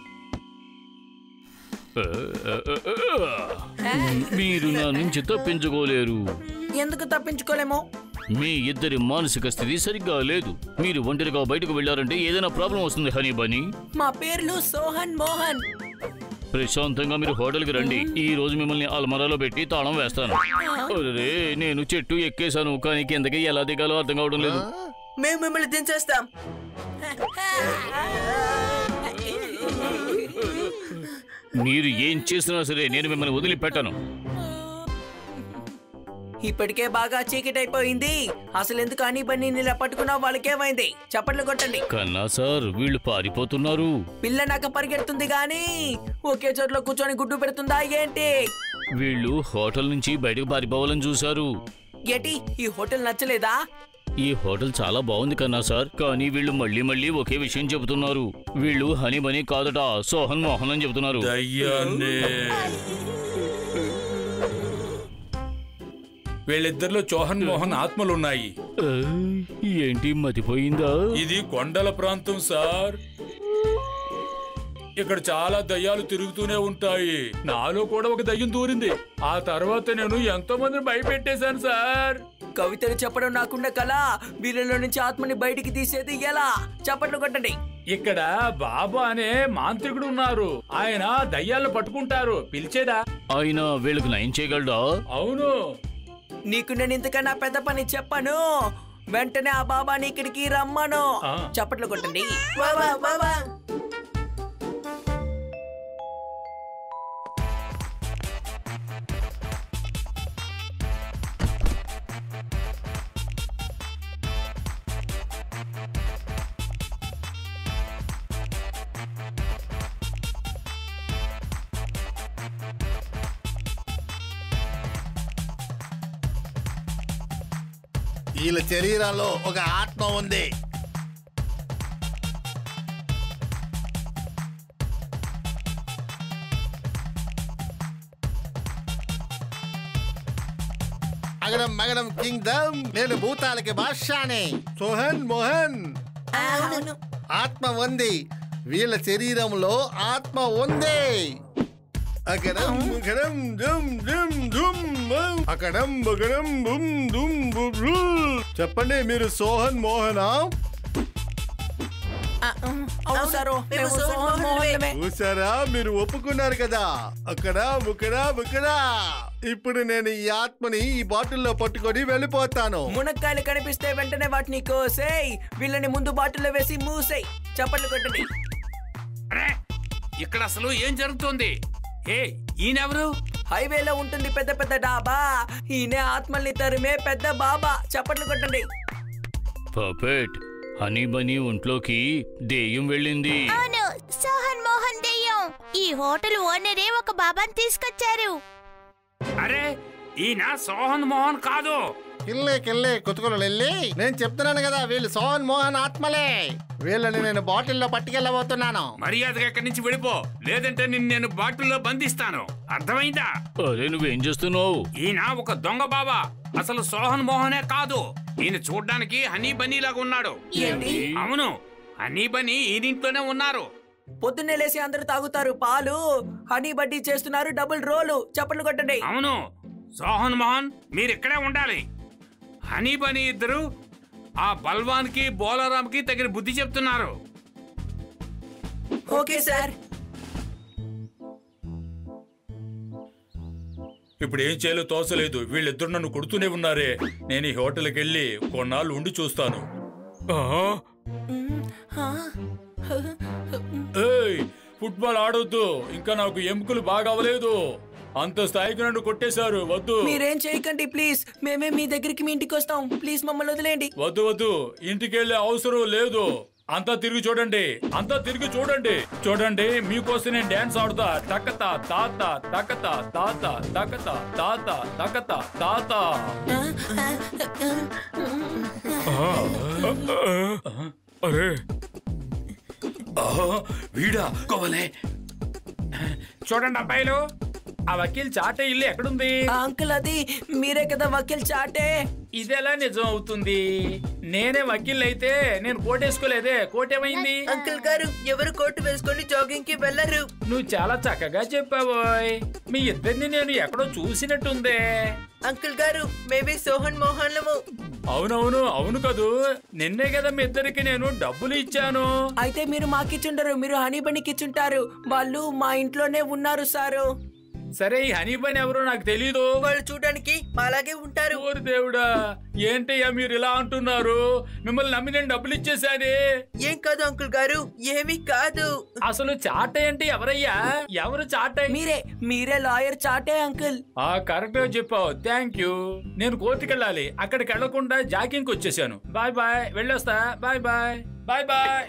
ఏ, ఏ, ఏ, ఏ. మీరు నా నుంచి తప్పించుకోలేరు ఎందుకు తప్పించుకోలేమో మీ ఇద్దరి మానసిక స్థితి సరిగ్గా లేదు మీరు ఒంటరిగా బయటకు వెళ్ళారంటే ఏదైనా ప్రాబ్లం వస్తుంది హనీ బనీ మా పేర్లు సోహన్ మోహన్ ప్రశాంతంగా మీరు హోటల్కి రండి ఈ రోజు మిమ్మల్ని అల్మరాలో పెట్టి తాళం వేస్తాను అరే నేను చెట్టు ఎక్కేశాను కానీ కిందకి ఎలా దిగాలో అర్థం కావడం లేదు మేము మిమ్మల్ని దించేస్తాం మీరు ఏం చేసినా సరే నేను మిమ్మల్ని వదిలిపెట్టను ఇప్పటికే బాగా చీకటైపోయింది అసలు ఎందుకు అని బన్నీ ఇలా పట్టుకున్నా వాళ్ళకేమైంది చప్పట్లు కొట్టండి కన్నా సార్ వీళ్ళు పారిపోతున్నారు పిల్ల నాక పరిగెడుతుంది గాని ఒకే చోట్ల కూర్చొని గుడ్డు పెడుతుందా ఏంటి వీళ్ళు హోటల్ నుంచి బయటకు పారిపోవాలని చూశారు ఏటి ఈ హోటల్ నచ్చలేదా ఈ హోటల్ చాలా బాగుంది కన్నా సార్ కానీ వీళ్ళు మళ్ళీ మళ్ళీ ఒకే విషయం చెబుతున్నారు వీళ్ళు హనీ బనీ కాదట సోహన్ మోహన్ అని చెబుతున్నారు దయ్యాన్ని వీళ్ళిద్దరిలో చోహన్ మోహన్ ఆత్మలున్నాయి ఏ, ఏంటి మతిపోయిందా ఇది కొండల ప్రాంతం సార్ ఇక్కడ చాలా దయ్యాలు తిరుగుతూనే ఉంటాయి నాలో కూడా ఒక దయ్యం దూరింది ఆ తర్వాత నేను ఎంతో మందిని భయపెట్టేశాను సార్ కవితలు చెప్పడం నాకున్న కళ వీళ్ళలో నుంచి ఆత్మని బయటికి తీసేది ఎలా చప్పట్లు కొట్టండి ఇక్కడ బాబా అనే మాంత్రికుడు ఉన్నారు ఆయన దయ్యాలను పట్టుకుంటారు పిలిచేదా ఆయన వీళ్ళకి నయం చేయగలడా అవును నీకు నేను ఇంతకన్నా పెద్ద పని చెప్పను వెంటనే ఆ బాబాని ఇక్కడికి రమ్మను ఆ. చప్పట్లు కొట్టండి వా వా వా వా వీళ్ళ శరీరాల్లో ఒక ఆత్మ ఉంది అగడం మగడం కింగ్డమ్ నేను భూతాలకి బాద్షాని సోహన్ మోహన్ అవును ఆత్మ ఉంది వీళ్ళ శరీరంలో ఆత్మ ఉంది అకడం ముగడం దుమ్ దుమ్ దుమ్ బం. అకడం బగడం బుమ్ దుమ్ బుమ్ రు. చెప్పండి మీరు సోహన్ మోహనా అవును సారు మేము సోహన్ మోహన్లమే. చూసారా మీరు ఒప్పుకున్నారు కదా అక్కడ ముక్కడ ముక్కడ ఇప్పుడు నేను ఈ ఆత్మని ఈ బాటిల్లో పట్టుకొని వెళ్ళిపోతాను మునక్కాయలు కనిపిస్తే వెంటనే వాటిని కోసేయ్ వీళ్ళని ముందు బాటిల్లో వేసి మూసేయ్ చప్పట్లు కొట్టండి అరే ఇక్కడ అసలు ఏం జరుగుతోంది ఏ ఈయనెవరు హైవేలో ఉంటుంది పెద్ద పెద్ద డాబా ఈయన ఆత్మల్ని తరిమే పెద్ద బాబా చప్పట్లు కొట్టండి పర్ఫెక్ట్ హనీ బనీ ఒంట్లోకి దెయ్యం వెళ్ళింది అవును సోహన్ మోహన్ దెయ్యం ఈ హోటల్ ఓనరే ఒక బాబాని తీసుకొచ్చారు అరే ఈయన సోహన్ మోహన్ కాదు కిల్లే కిల్లే కుతుకులు వెళ్ళి నేను చెప్తున్నాను కదా వీళ్ళు సోహన్ మోహన్ ఆత్మలే వీళ్ళని నేను బాటిల్లో పట్టుకెళ్ళబోతున్నాను మర్యాదగా ఇక్కడి నుంచి వెళ్ళిపో లేదంటే నిన్ను నేను బాటిల్లో బంధిస్తాను అర్థమైందా అరే నువ్వేం చేస్తున్నావు ఈయన ఒక దొంగ బాబా అసలు సోహన్ మోహనే కాదు ఈయన చూడ్డానికి హనీ బనీ లాగా ఉన్నాడు ఏంటి అవును హనీ బనీ ఈయనింట్లోనే ఉన్నారు పొద్దున్నే లేసి అందరూ తాగుతారు పాలు హనీ బడ్డీ చేస్తున్నారు డబుల్ రోలు చప్పట్లు కొట్టండి అవును సోహన్ మోహన్ మీరు ఇక్కడే ఉండాలి హనీ బనీ ఇద్దరు ఆ బల్వాన్ కి బోలారాం కి తగిన బుద్ధి చెప్తున్నారు ఓకే సార్ ఇప్పుడు ఏం చేయాలో తోసలేదు వీళ్ళిద్దరు నన్ను కొడుతూనే ఉన్నారే నేను ఈ హోటల్కి వెళ్ళి కొన్నాళ్ళు ఉండి చూస్తాను ఆ? ఏయ్ ఫుట్బాల్ ఆడొద్దు ఇంకా నాకు ఎముకలు బాగా అవ్వలేదు అంత స్థాయికి నన్ను కొట్టేశారు వద్దు మీరేం చేయకండి ప్లీజ్ మేమే మీ దగ్గరికి మీ ఇంటికి వస్తాం ప్లీజ్ మమ్మల్ని వదిలేండి వద్దు వద్దు ఇంటికి వెళ్ళే అవసరం లేదు అంతా తిరిగి చూడండి అంతా తిరిగి చూడండి చూడండి మీకోసం నేను డాన్స్ ఆడుతా తకత తాత తకత తాత తకత తాత తకత తాత అరే వీడా కోవలే చూడండి అబ్బాయిలు ఆ వకీల్ చాటే ఇల్లు ఎక్కడుంది ఆ అంకుల్ అది మీరే కదా వకీల్ చాటే ఇదెలా నిజం అవుతుంది నేనే వకీల్ అయితే నేను కోటేసుకోలేదే కోటేమైంది అంకుల్ గారు ఎవరు కోటు వేసుకొని జాగింగ్ కి వెళ్ళరు నువ్వు చాలా చక్కగా చెప్పావోయ్ మీ ఇద్దరిని నేను ఎక్కడో చూసినట్టుందే అంకుల్ గారు మేబీ సోహన్ మోహన్లము అవునవును అవును కదూ నిన్నే కదా మీ ఇద్దరికి నేను డబ్బులు ఇచ్చాను అయితే మీరు మాకిచ్చుండరు మీరు హనీ బనీకి ఇచ్చుంటారు వాళ్ళు మా ఇంట్లోనే ఉన్నారు సారు సరే ఈ హనీ బన్ ఎవరో నాకు తెలీదు వాళ్ళు చూడడానికి అలాగే ఉంటారు ఓరి దేవుడా ఏంటయ్యా మీరు ఇలా అంటున్నారు మిమ్మల్ని నమ్మి నేను డబ్బులు ఇచ్చేసానే ఏం కాదు అంకుల్ గారు ఏమీ కాదు అసలు చాట ఏంటి ఎవరయ్యా ఎవరు చాట మీరే మీరే లాయర్ చాటే అంకుల్ ఆ కరెక్ట్ గా చెప్పావు థ్యాంక్ యూ నేను కోర్టుకి వెళ్ళాలి అక్కడికి వెళ్లకుండా జాకింగ్ వచ్చేసాను బాయ్ బాయ్ వెళ్ళొస్తా బాయ్ బాయ్ బాయ్ బాయ్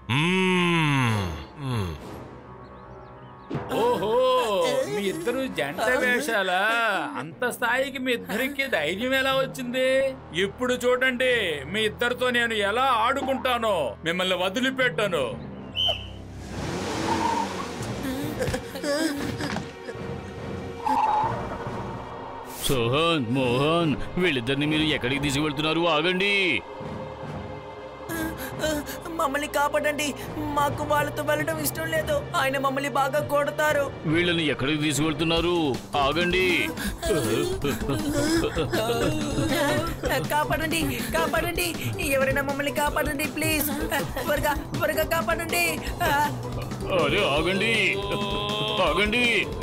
ఓహో మీ ఇద్దరు జంట వేషాలా అంత స్థాయికి మీ ఇద్దరికి ధైర్యం ఎలా వచ్చింది ఇప్పుడు చూడండి మీ ఇద్దరితో నేను ఎలా ఆడుకుంటానో మిమ్మల్ని వదిలిపెట్టాను సోహన్ మోహన్ వీళ్ళిద్దరిని మీరు ఎక్కడికి తీసుకువెళ్తున్నారు ఆగండి మమ్మల్ని కాపాడండి మాకు వాళ్ళతో వెళ్ళడం ఇష్టం లేదు ఆయన మమ్మల్ని బాగా కొడతారు వీళ్ళని ఎక్కడికి తీసుకువెళ్తున్నారు ఆగండి కాపాడండి కాపాడండి ఎవరైనా మమ్మల్ని కాపాడండి ప్లీజ్ త్వరగా త్వరగా కాపాడండి అరే ఆగండి ఆగండి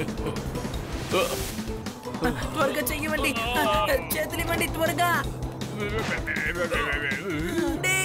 త్వరగా చెయ్యవండి చేతులు ఇవ్వండి త్వరగా అండి.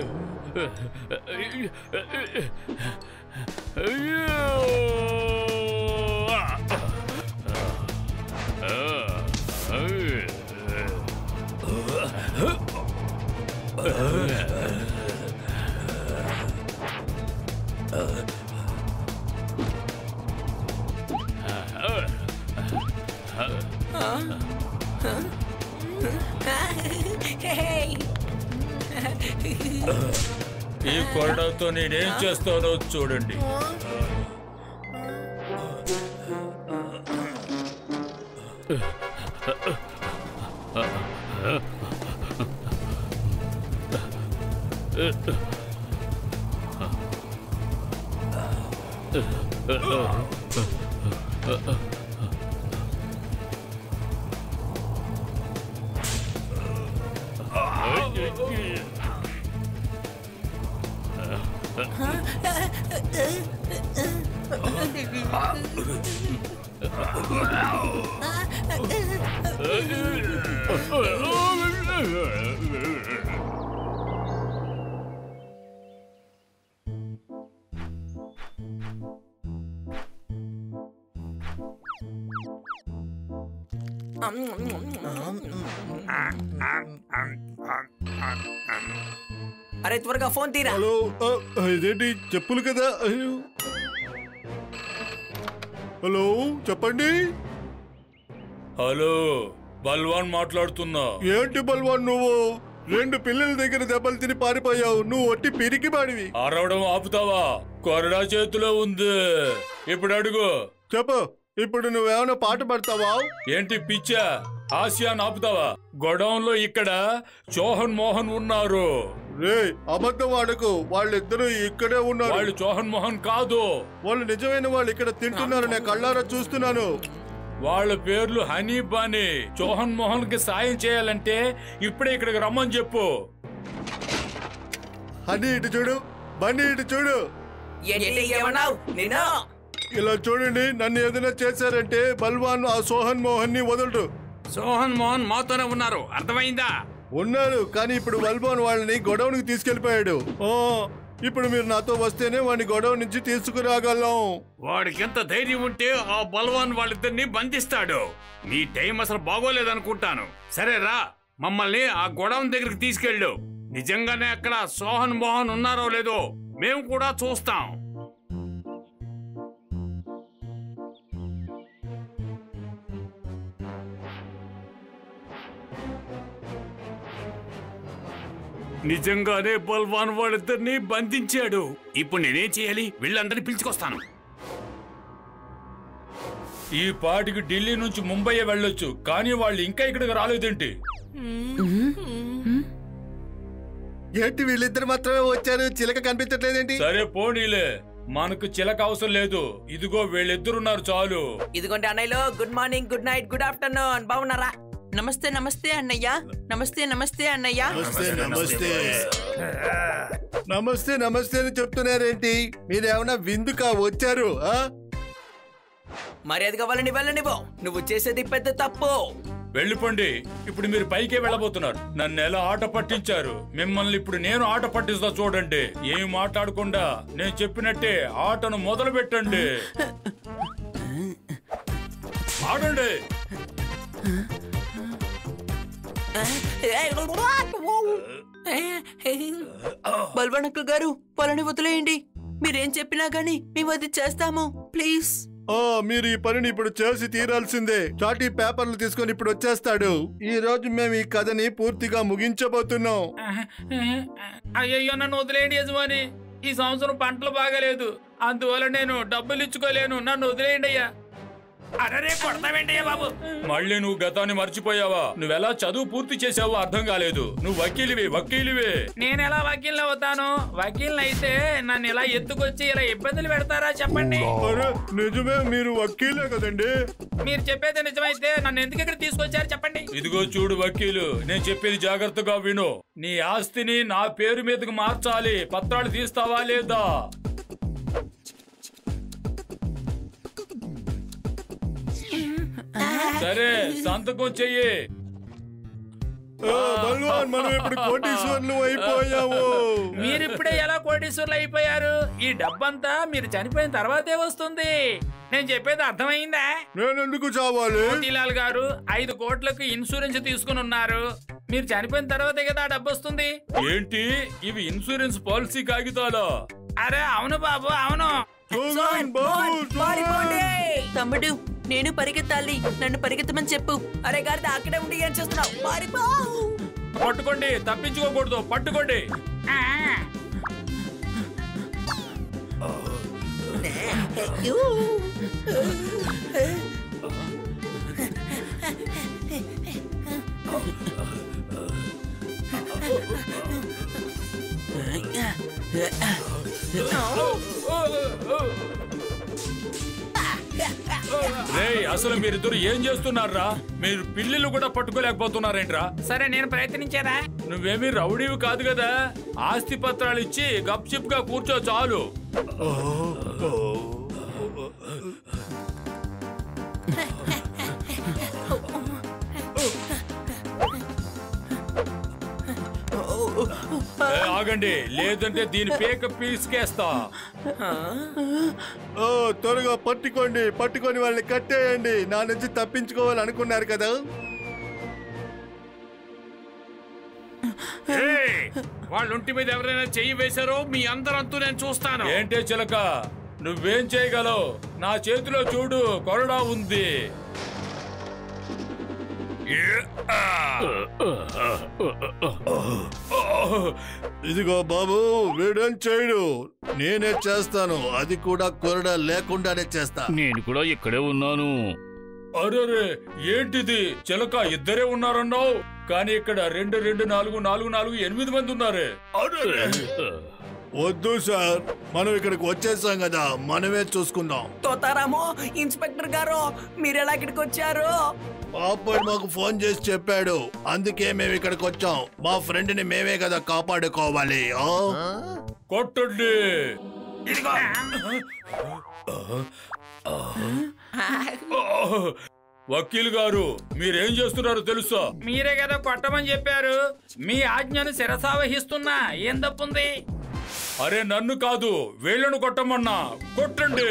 హే ఈ కొరడాతో నేనేం చేస్తానో చూడండి అరే త్వరగా ఫోన్ తీరా హలో ఆ, ఇదేంటి చెప్పులు కదా అయ్యో హలో చెప్పండి హలో బల్వాన్ మాట్లాడుతున్నా ఏంటి బల్వాన్ నువ్వు రెండు పిల్లల దగ్గర దెబ్బలు తిని పారిపోయావు నువ్వు ఒట్టి పిరికి పాడివి అరవడం ఆపుతావా కొరడా చేతిలో ఉంది ఇప్పుడు అడుగు చెప్పు ఇప్పుడు నువ్వేమైనా పాట పడతావా ఏంటి పిచ్చా ఆసియాన్ ఆపుతావా గొడౌన్ లో ఇక్కడ చోహన్ మోహన్ ఉన్నారు రే అబద్ధం ఆడకు వాళ్ళిద్దరూ ఇక్కడే ఉన్నారు వాళ్ళు చోహన్ మోహన్ కాదు వాళ్ళు నిజమైన వాళ్ళు ఇక్కడ తింటున్నారు నేను కళ్ళారా చూస్తున్నాను వాళ్ళ పేర్లు హనీ బాని చోహన్ మోహన్ కి సాయం చేయాలంటే ఇప్పుడే ఇక్కడికి రమ్మని చెప్పు హనీ ఇటు చూడు బండి ఇటు చూడు ఏంటి ఏమన్నావు నేను ఇలా చూడండి నన్ను ఏదైనా చేశారంటే బల్వాన్ ఆ సోహన్ మోహన్ ని వదలడు సోహన్ మోహన్ మాతోనే ఉన్నారు అర్థమైందా ఉన్నారు కానీ ఇప్పుడు బల్వాన్ వాళ్ళని గొడవన్ కి తీసుకెళ్లిపోయాడు ఆ, ఇప్పుడు మీరు నాతో వస్తేనే వాడిని గొడవ నుంచి తీసుకురాగలం వాడికి ఎంత ధైర్యం ఉంటే ఆ బలవాన్ వాళ్ళిద్దరిని బంధిస్తాడు నీ టైం అసలు బాగోలేదనుకుంటాను సరేరా మమ్మల్ని ఆ గొడవ దగ్గరికి తీసుకెళ్ళు నిజంగానే అక్కడ సోహన్ మోహన్ ఉన్నారో లేదో మేము కూడా చూస్తాం నిజంగానే బల్వాన్ వాళ్ళిద్దరిని బంధించాడు ఇప్పుడు నేనేం చేయాలి వీళ్ళందరినీ పిలుచుకొస్తాను ఈ పాటికి ఢిల్లీ నుంచి ముంబై వెళ్ళొచ్చు కానీ వాళ్ళు ఇంకా ఇక్కడికి రాలేదేంటి ఏంటి వీళ్ళిద్దరు మాత్రమే వచ్చారు చిలక కనిపించట్లేదేంటి సరే పోనీలే మనకు చిలక అవసరం లేదు ఇదిగో వీళ్ళిద్దరున్నారు చాలు ఇదిగోండి అన్నయ్యలో good morning good night good afternoon బాగున్నారా నమస్తే నమస్తే అన్నయ్య నమస్తే నమస్తే అన్నయ్య నమస్తే నమస్తే నమస్తే నమస్తే అని చెప్తున్నారేంటి మీరేమన్నా విందుకా వచ్చారు ఆ? మర్యాదగా వాళ్ళని వెళ్ళనివ్వు నువ్వు చేసేది పెద్ద తప్పు వెళ్ళిపోండి ఇప్పుడు మీరు పైకే వెళ్ళబోతున్నారు నన్ను ఎలా ఆట పట్టించారు మిమ్మల్ని ఇప్పుడు నేను ఆట పట్టిస్తా చూడండి ఏం మాట్లాడకుండా నేను చెప్పినట్టే ఆటను మొదలు పెట్టండి ఆడండి బల్వణక్క గారు పొలని వదిలేయండి మీరేం చెప్పినా గానీ మేము అది చేస్తాము ప్లీజ్ ఆ మీరు ఈ పనిని ఇప్పుడు చేసి తీరాల్సిందే చాటి పేపర్లు తీసుకొని ఇప్పుడు వచ్చేస్తాడు ఈ రోజు మేము ఈ కథని పూర్తిగా ముగించబోతున్నాం అయ్యయ్యో నన్ను వదిలేయండి యజమాని ఈ సంవత్సరం పంటలు బాగలేదు అందువల్ల నేను డబ్బులు ఇచ్చుకోలేను నన్ను వదిలేయండి అయ్యా అరే కొడతావేంటయ్యా బాబు మళ్ళీ నువ్వు గతాన్ని మర్చిపోయావా నువ్వెలా చదువు పూర్తి చేసావో అర్థం కాలేదు నువ్వు వకీలివి వకీలివే నేను ఎలా వకీల్ని అవుతాను వకీల్ని అయితే నన్ను ఇలా ఎత్తుకొచ్చి ఇలా ఇబ్బందులు పెడతారా చెప్పండి అరే నిజమే మీరు వకీలే కదండి మీరు చెప్పేది నిజమైతే నన్ను ఎందుకు ఇక్కడ తీసుకొచ్చారు చెప్పండి ఇదిగో చూడు వకీలు నేను చెప్పేది జాగ్రత్తగా విను నీ ఆస్తిని నా పేరు మీదకి మార్చాలి పత్రాలు తీస్తావా లేదా సరే సంతకం చెయ్యి ఆ, బల్వాన్ మనం ఇప్పుడు కోటీశ్వర్లు అయిపోయాము మీరు ఇప్పుడే ఎలా కోటీశ్వర్లు అయిపోయారు ఈ డబ్బంతా మీరు చనిపోయిన తర్వాతే వస్తుంది నేను చెప్పేది అర్థమైందా నేను ఎందుకు చావాలి మోతీలాల్ గారు ఐదు కోట్లకు ఇన్సూరెన్స్ తీసుకుని ఉన్నారు మీరు చనిపోయిన తర్వాతే కదా ఆ డబ్బు వస్తుంది ఏంటి ఇవి ఇన్సూరెన్స్ పాలసీ కాగితాలా అరే అవును బాబు అవును సోహన్ బాబు పారిపోండి తమ్ముడు నేను పరిగెత్తాలి నన్ను పరిగెత్తమని చెప్పు అరే గారిది అక్కడే ఉండి ఏం చేస్తున్నావు పారిపో పట్టుకోండి తప్పించుకోకూడదు పట్టుకోండి రేయ్ అసలు మీరిద్దరు ఏం చేస్తున్నారా మీరు పిల్లిలు కూడా పట్టుకోలేకపోతున్నారేంట్రా సరే నేను ప్రయత్నించారా నువ్వేమీ రౌడీవి కాదు కదా ఆస్తి పత్రాలు ఇచ్చి గప్చిప్ గా కూర్చో చాలు ఏ, ఆగండి లేదంటే దీని పేక పీసుకేస్తా ఓ త్వరగా పట్టుకోండి పట్టుకొని వాళ్ళని కట్టేయండి నా నుంచి తప్పించుకోవాలి అనుకున్నారు కదా ఏయ్! వాళ్ళ ఒంటి మీద ఎవరైనా చెయ్యి వేశారో మీ అందరంతూ నేను చూస్తాను ఏంటే చిలక నువ్వేం చేయగలవు నా చేతిలో చూడు కొరడా ఉంది ఇదిగో బాబు వీడేం చేయడు నేనే చేస్తాను అది కూడా కొరడా లేకుండానే చేస్తా నేను కూడా ఇక్కడే ఉన్నాను అరే ఏంటిది చిలక ఇద్దరే ఉన్నారన్నావు కానీ ఇక్కడ రెండు రెండు నాలుగు నాలుగు నాలుగు ఎనిమిది మంది ఉన్నారే అరెరే! వద్దు సార్ మనం ఇక్కడికి వచ్చేసాం కదా మనమే చూసుకుందాం తోతారాము ఇన్స్పెక్టర్ గారు మీరు ఎలా ఇక్కడికి వచ్చారు పాపడ్ మాకు ఫోన్ చేసి చెప్పాడు అందుకే మేము ఇక్కడికి వచ్చాం మా ఫ్రెండ్ ని మేమే కదా కాపాడుకోవాలి ఆ? కొట్టండి వకీల్ గారు మీరేం చేస్తున్నారో తెలుసా మీరే కదా కొట్టమని చెప్పారు మీ ఆజ్ఞను శిరసావహిస్తున్నా ఏం తప్పుంది అరే నన్ను కాదు వీళ్ళను కొట్టమన్నా కొట్టండి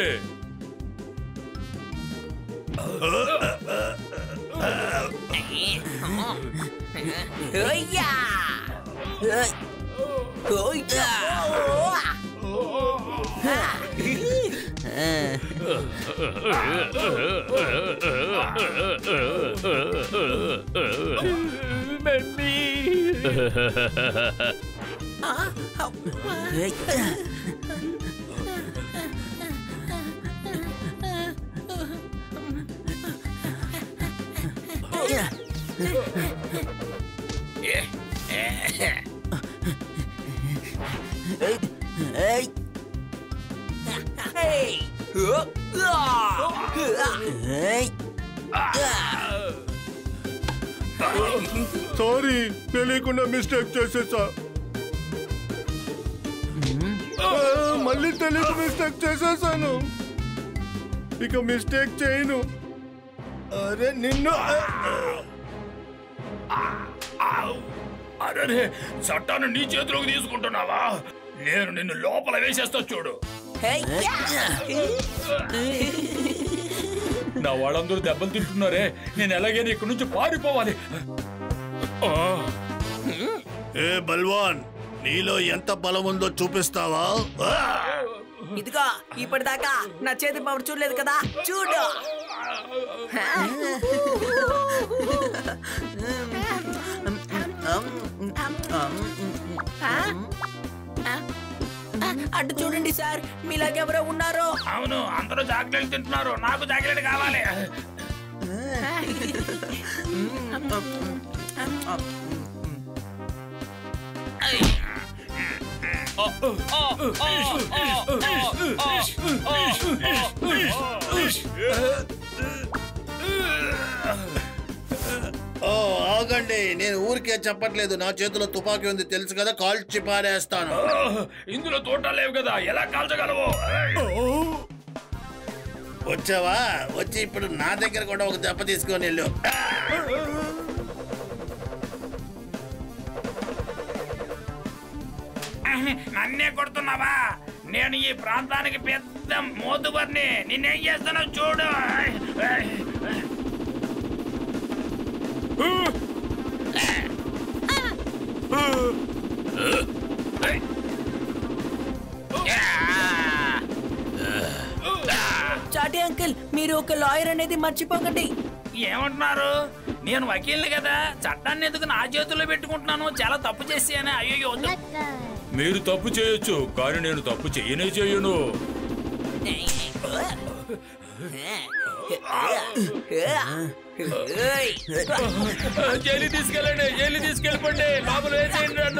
ఓయ్యా! ఓయ్యా! ఏయ్! ఏయ్! ఏయ్! సారీ తెలియకుండా మిస్టేక్ చేసేసా ఆ, మళ్ళీ తెలియక మిస్టేక్ చేసేసాను ఇక మిస్టేక్ చేయను అరే నిన్ను అరే చట్టాన్ని నీ చేతిలోకి తీసుకుంటున్నావా నేను నిన్ను లోపల వేసేస్తా చూడు ఏయ్! నా వాళ్ళందరూ దెబ్బలు తింటున్నారే నేను ఎలాగైనా ఇక్కడి నుంచి పారిపోవాలి ఆ, ఏ బల్వాన్ నీలో ఎంత బలం ఉందో చూపిస్తావా ఆ! ఇదిగో ఇప్పటిదాకా నా చేతి పవర్ చూడలేదు కదా చూడు అటు చూడండి సార్ మీలాగెవరో ఉన్నారో అవును అందరూ చాక్లెట్ తింటున్నారు నాకు చాక్లెట్ కావాలి ఓ ఆగండి నేను ఊరికే చెప్పట్లేదు నా చేతిలో తుపాకీ ఉంది తెలుసు కదా కాల్చి పారేస్తాను ఇందులో తోటలు లేవు కదా ఎలా కాల్చగలవు వచ్చావా వచ్చి ఇప్పుడు నా దగ్గర కూడా ఒక దెబ్బ తీసుకొని వెళ్ళు నన్నే కొడుతున్నావా నేను ఈ ప్రాంతానికి పెద్ద మోతుబర్ని నిన్నేం చేస్తానో చూడు చాటి అంకుల్ మీరు ఒక లాయర్ అనేది మర్చిపోకండి ఏమంటున్నారు నేను వకీల్ని కదా చట్టాన్ని ఎందుకు నా చేతుల్లో పెట్టుకుంటున్నాను చాలా తప్పు చేసాను అయ్యో వద్దు. మీరు తప్పు చేయొచ్చు కానీ నేను తప్పు చేయనే చేయను ఏయ్! జైలు తీసుకెళ్ళండి జైలు తీసుకెళ్ళిపోండి లోపల వేసేయండి నన్ను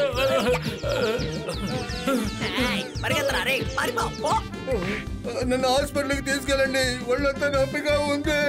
ఏయ్! పరిగెత్తరా రే పారిపో పో. నన్ను హాస్పిటల్కి తీసుకెళ్ళండి ఒళ్ళంతా నొప్పిగా ఉంది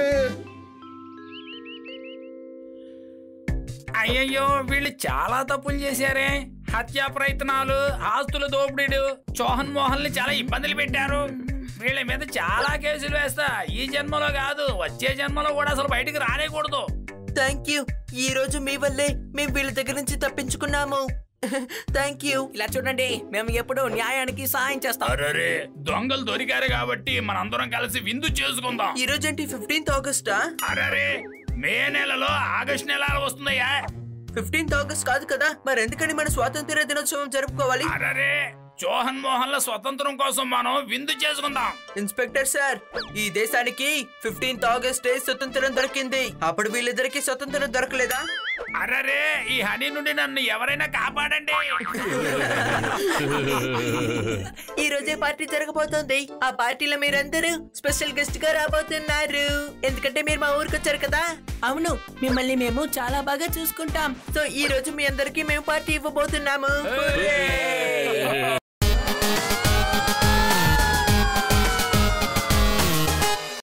అయ్యయ్యో వీళ్ళు చాలా తప్పులు చేశారే హత్యా ప్రయత్నాలు ఆస్తుల దోపిడీలు చోహన్ మోహన్ ని చాలా ఇబ్బందులు పెట్టారు వీళ్ళ మీద చాలా కేసులు వేస్తా ఈ జన్మలో కాదు వచ్చే జన్మలో కూడా అసలు బయటికి రానేకూడదు థ్యాంక్ యూ ఈ రోజు మీ వల్లే మేము వీళ్ళ దగ్గర నుంచి తప్పించుకున్నాము థ్యాంక్ యూ ఇలా చూడండి మేము ఎప్పుడు న్యాయానికి సాయం చేస్తాం అరే దొంగలు దొరికారు కాబట్టి మనందరం కలిసి విందు చేసుకుందాం ఈ రోజు ఏంటి ఫిఫ్టీన్త్ ఆగస్టా అరే మే నెలలో ఆగస్ట్ నెల వస్తుందయ్యా ఫిఫ్టీన్త్ ఆగస్ట్ కాదు కదా మరి ఎందుకని మన స్వాతంత్ర దినోత్సవం జరుపుకోవాలి అరే జోహన్ మోహన్ల స్వతంత్రం కోసం మనం విందు చేసుకుందాం ఇన్స్పెక్టర్ సార్ ఈ దేశానికి ఫిఫ్టీన్త్ ఆగస్ట్ డే స్వతంత్రం దొరికింది అప్పుడు వీళ్ళిద్దరికి స్వతంత్రం దొరకలేదా అరరే ఈ హనీ నుండి నన్ను ఎవరైనా కాపాడండి ఈ రోజే పార్టీ జరగబోతోంది ఆ పార్టీలో మీరందరూ స్పెషల్ గెస్ట్ గా రాబోతున్నారు ఎందుకంటే మీరు మా ఊరికి వచ్చారు కదా అవును మిమ్మల్ని మేము చాలా బాగా చూసుకుంటాం సో ఈ రోజు మీ అందరికి మేము పార్టీ ఇవ్వబోతున్నాము Hey!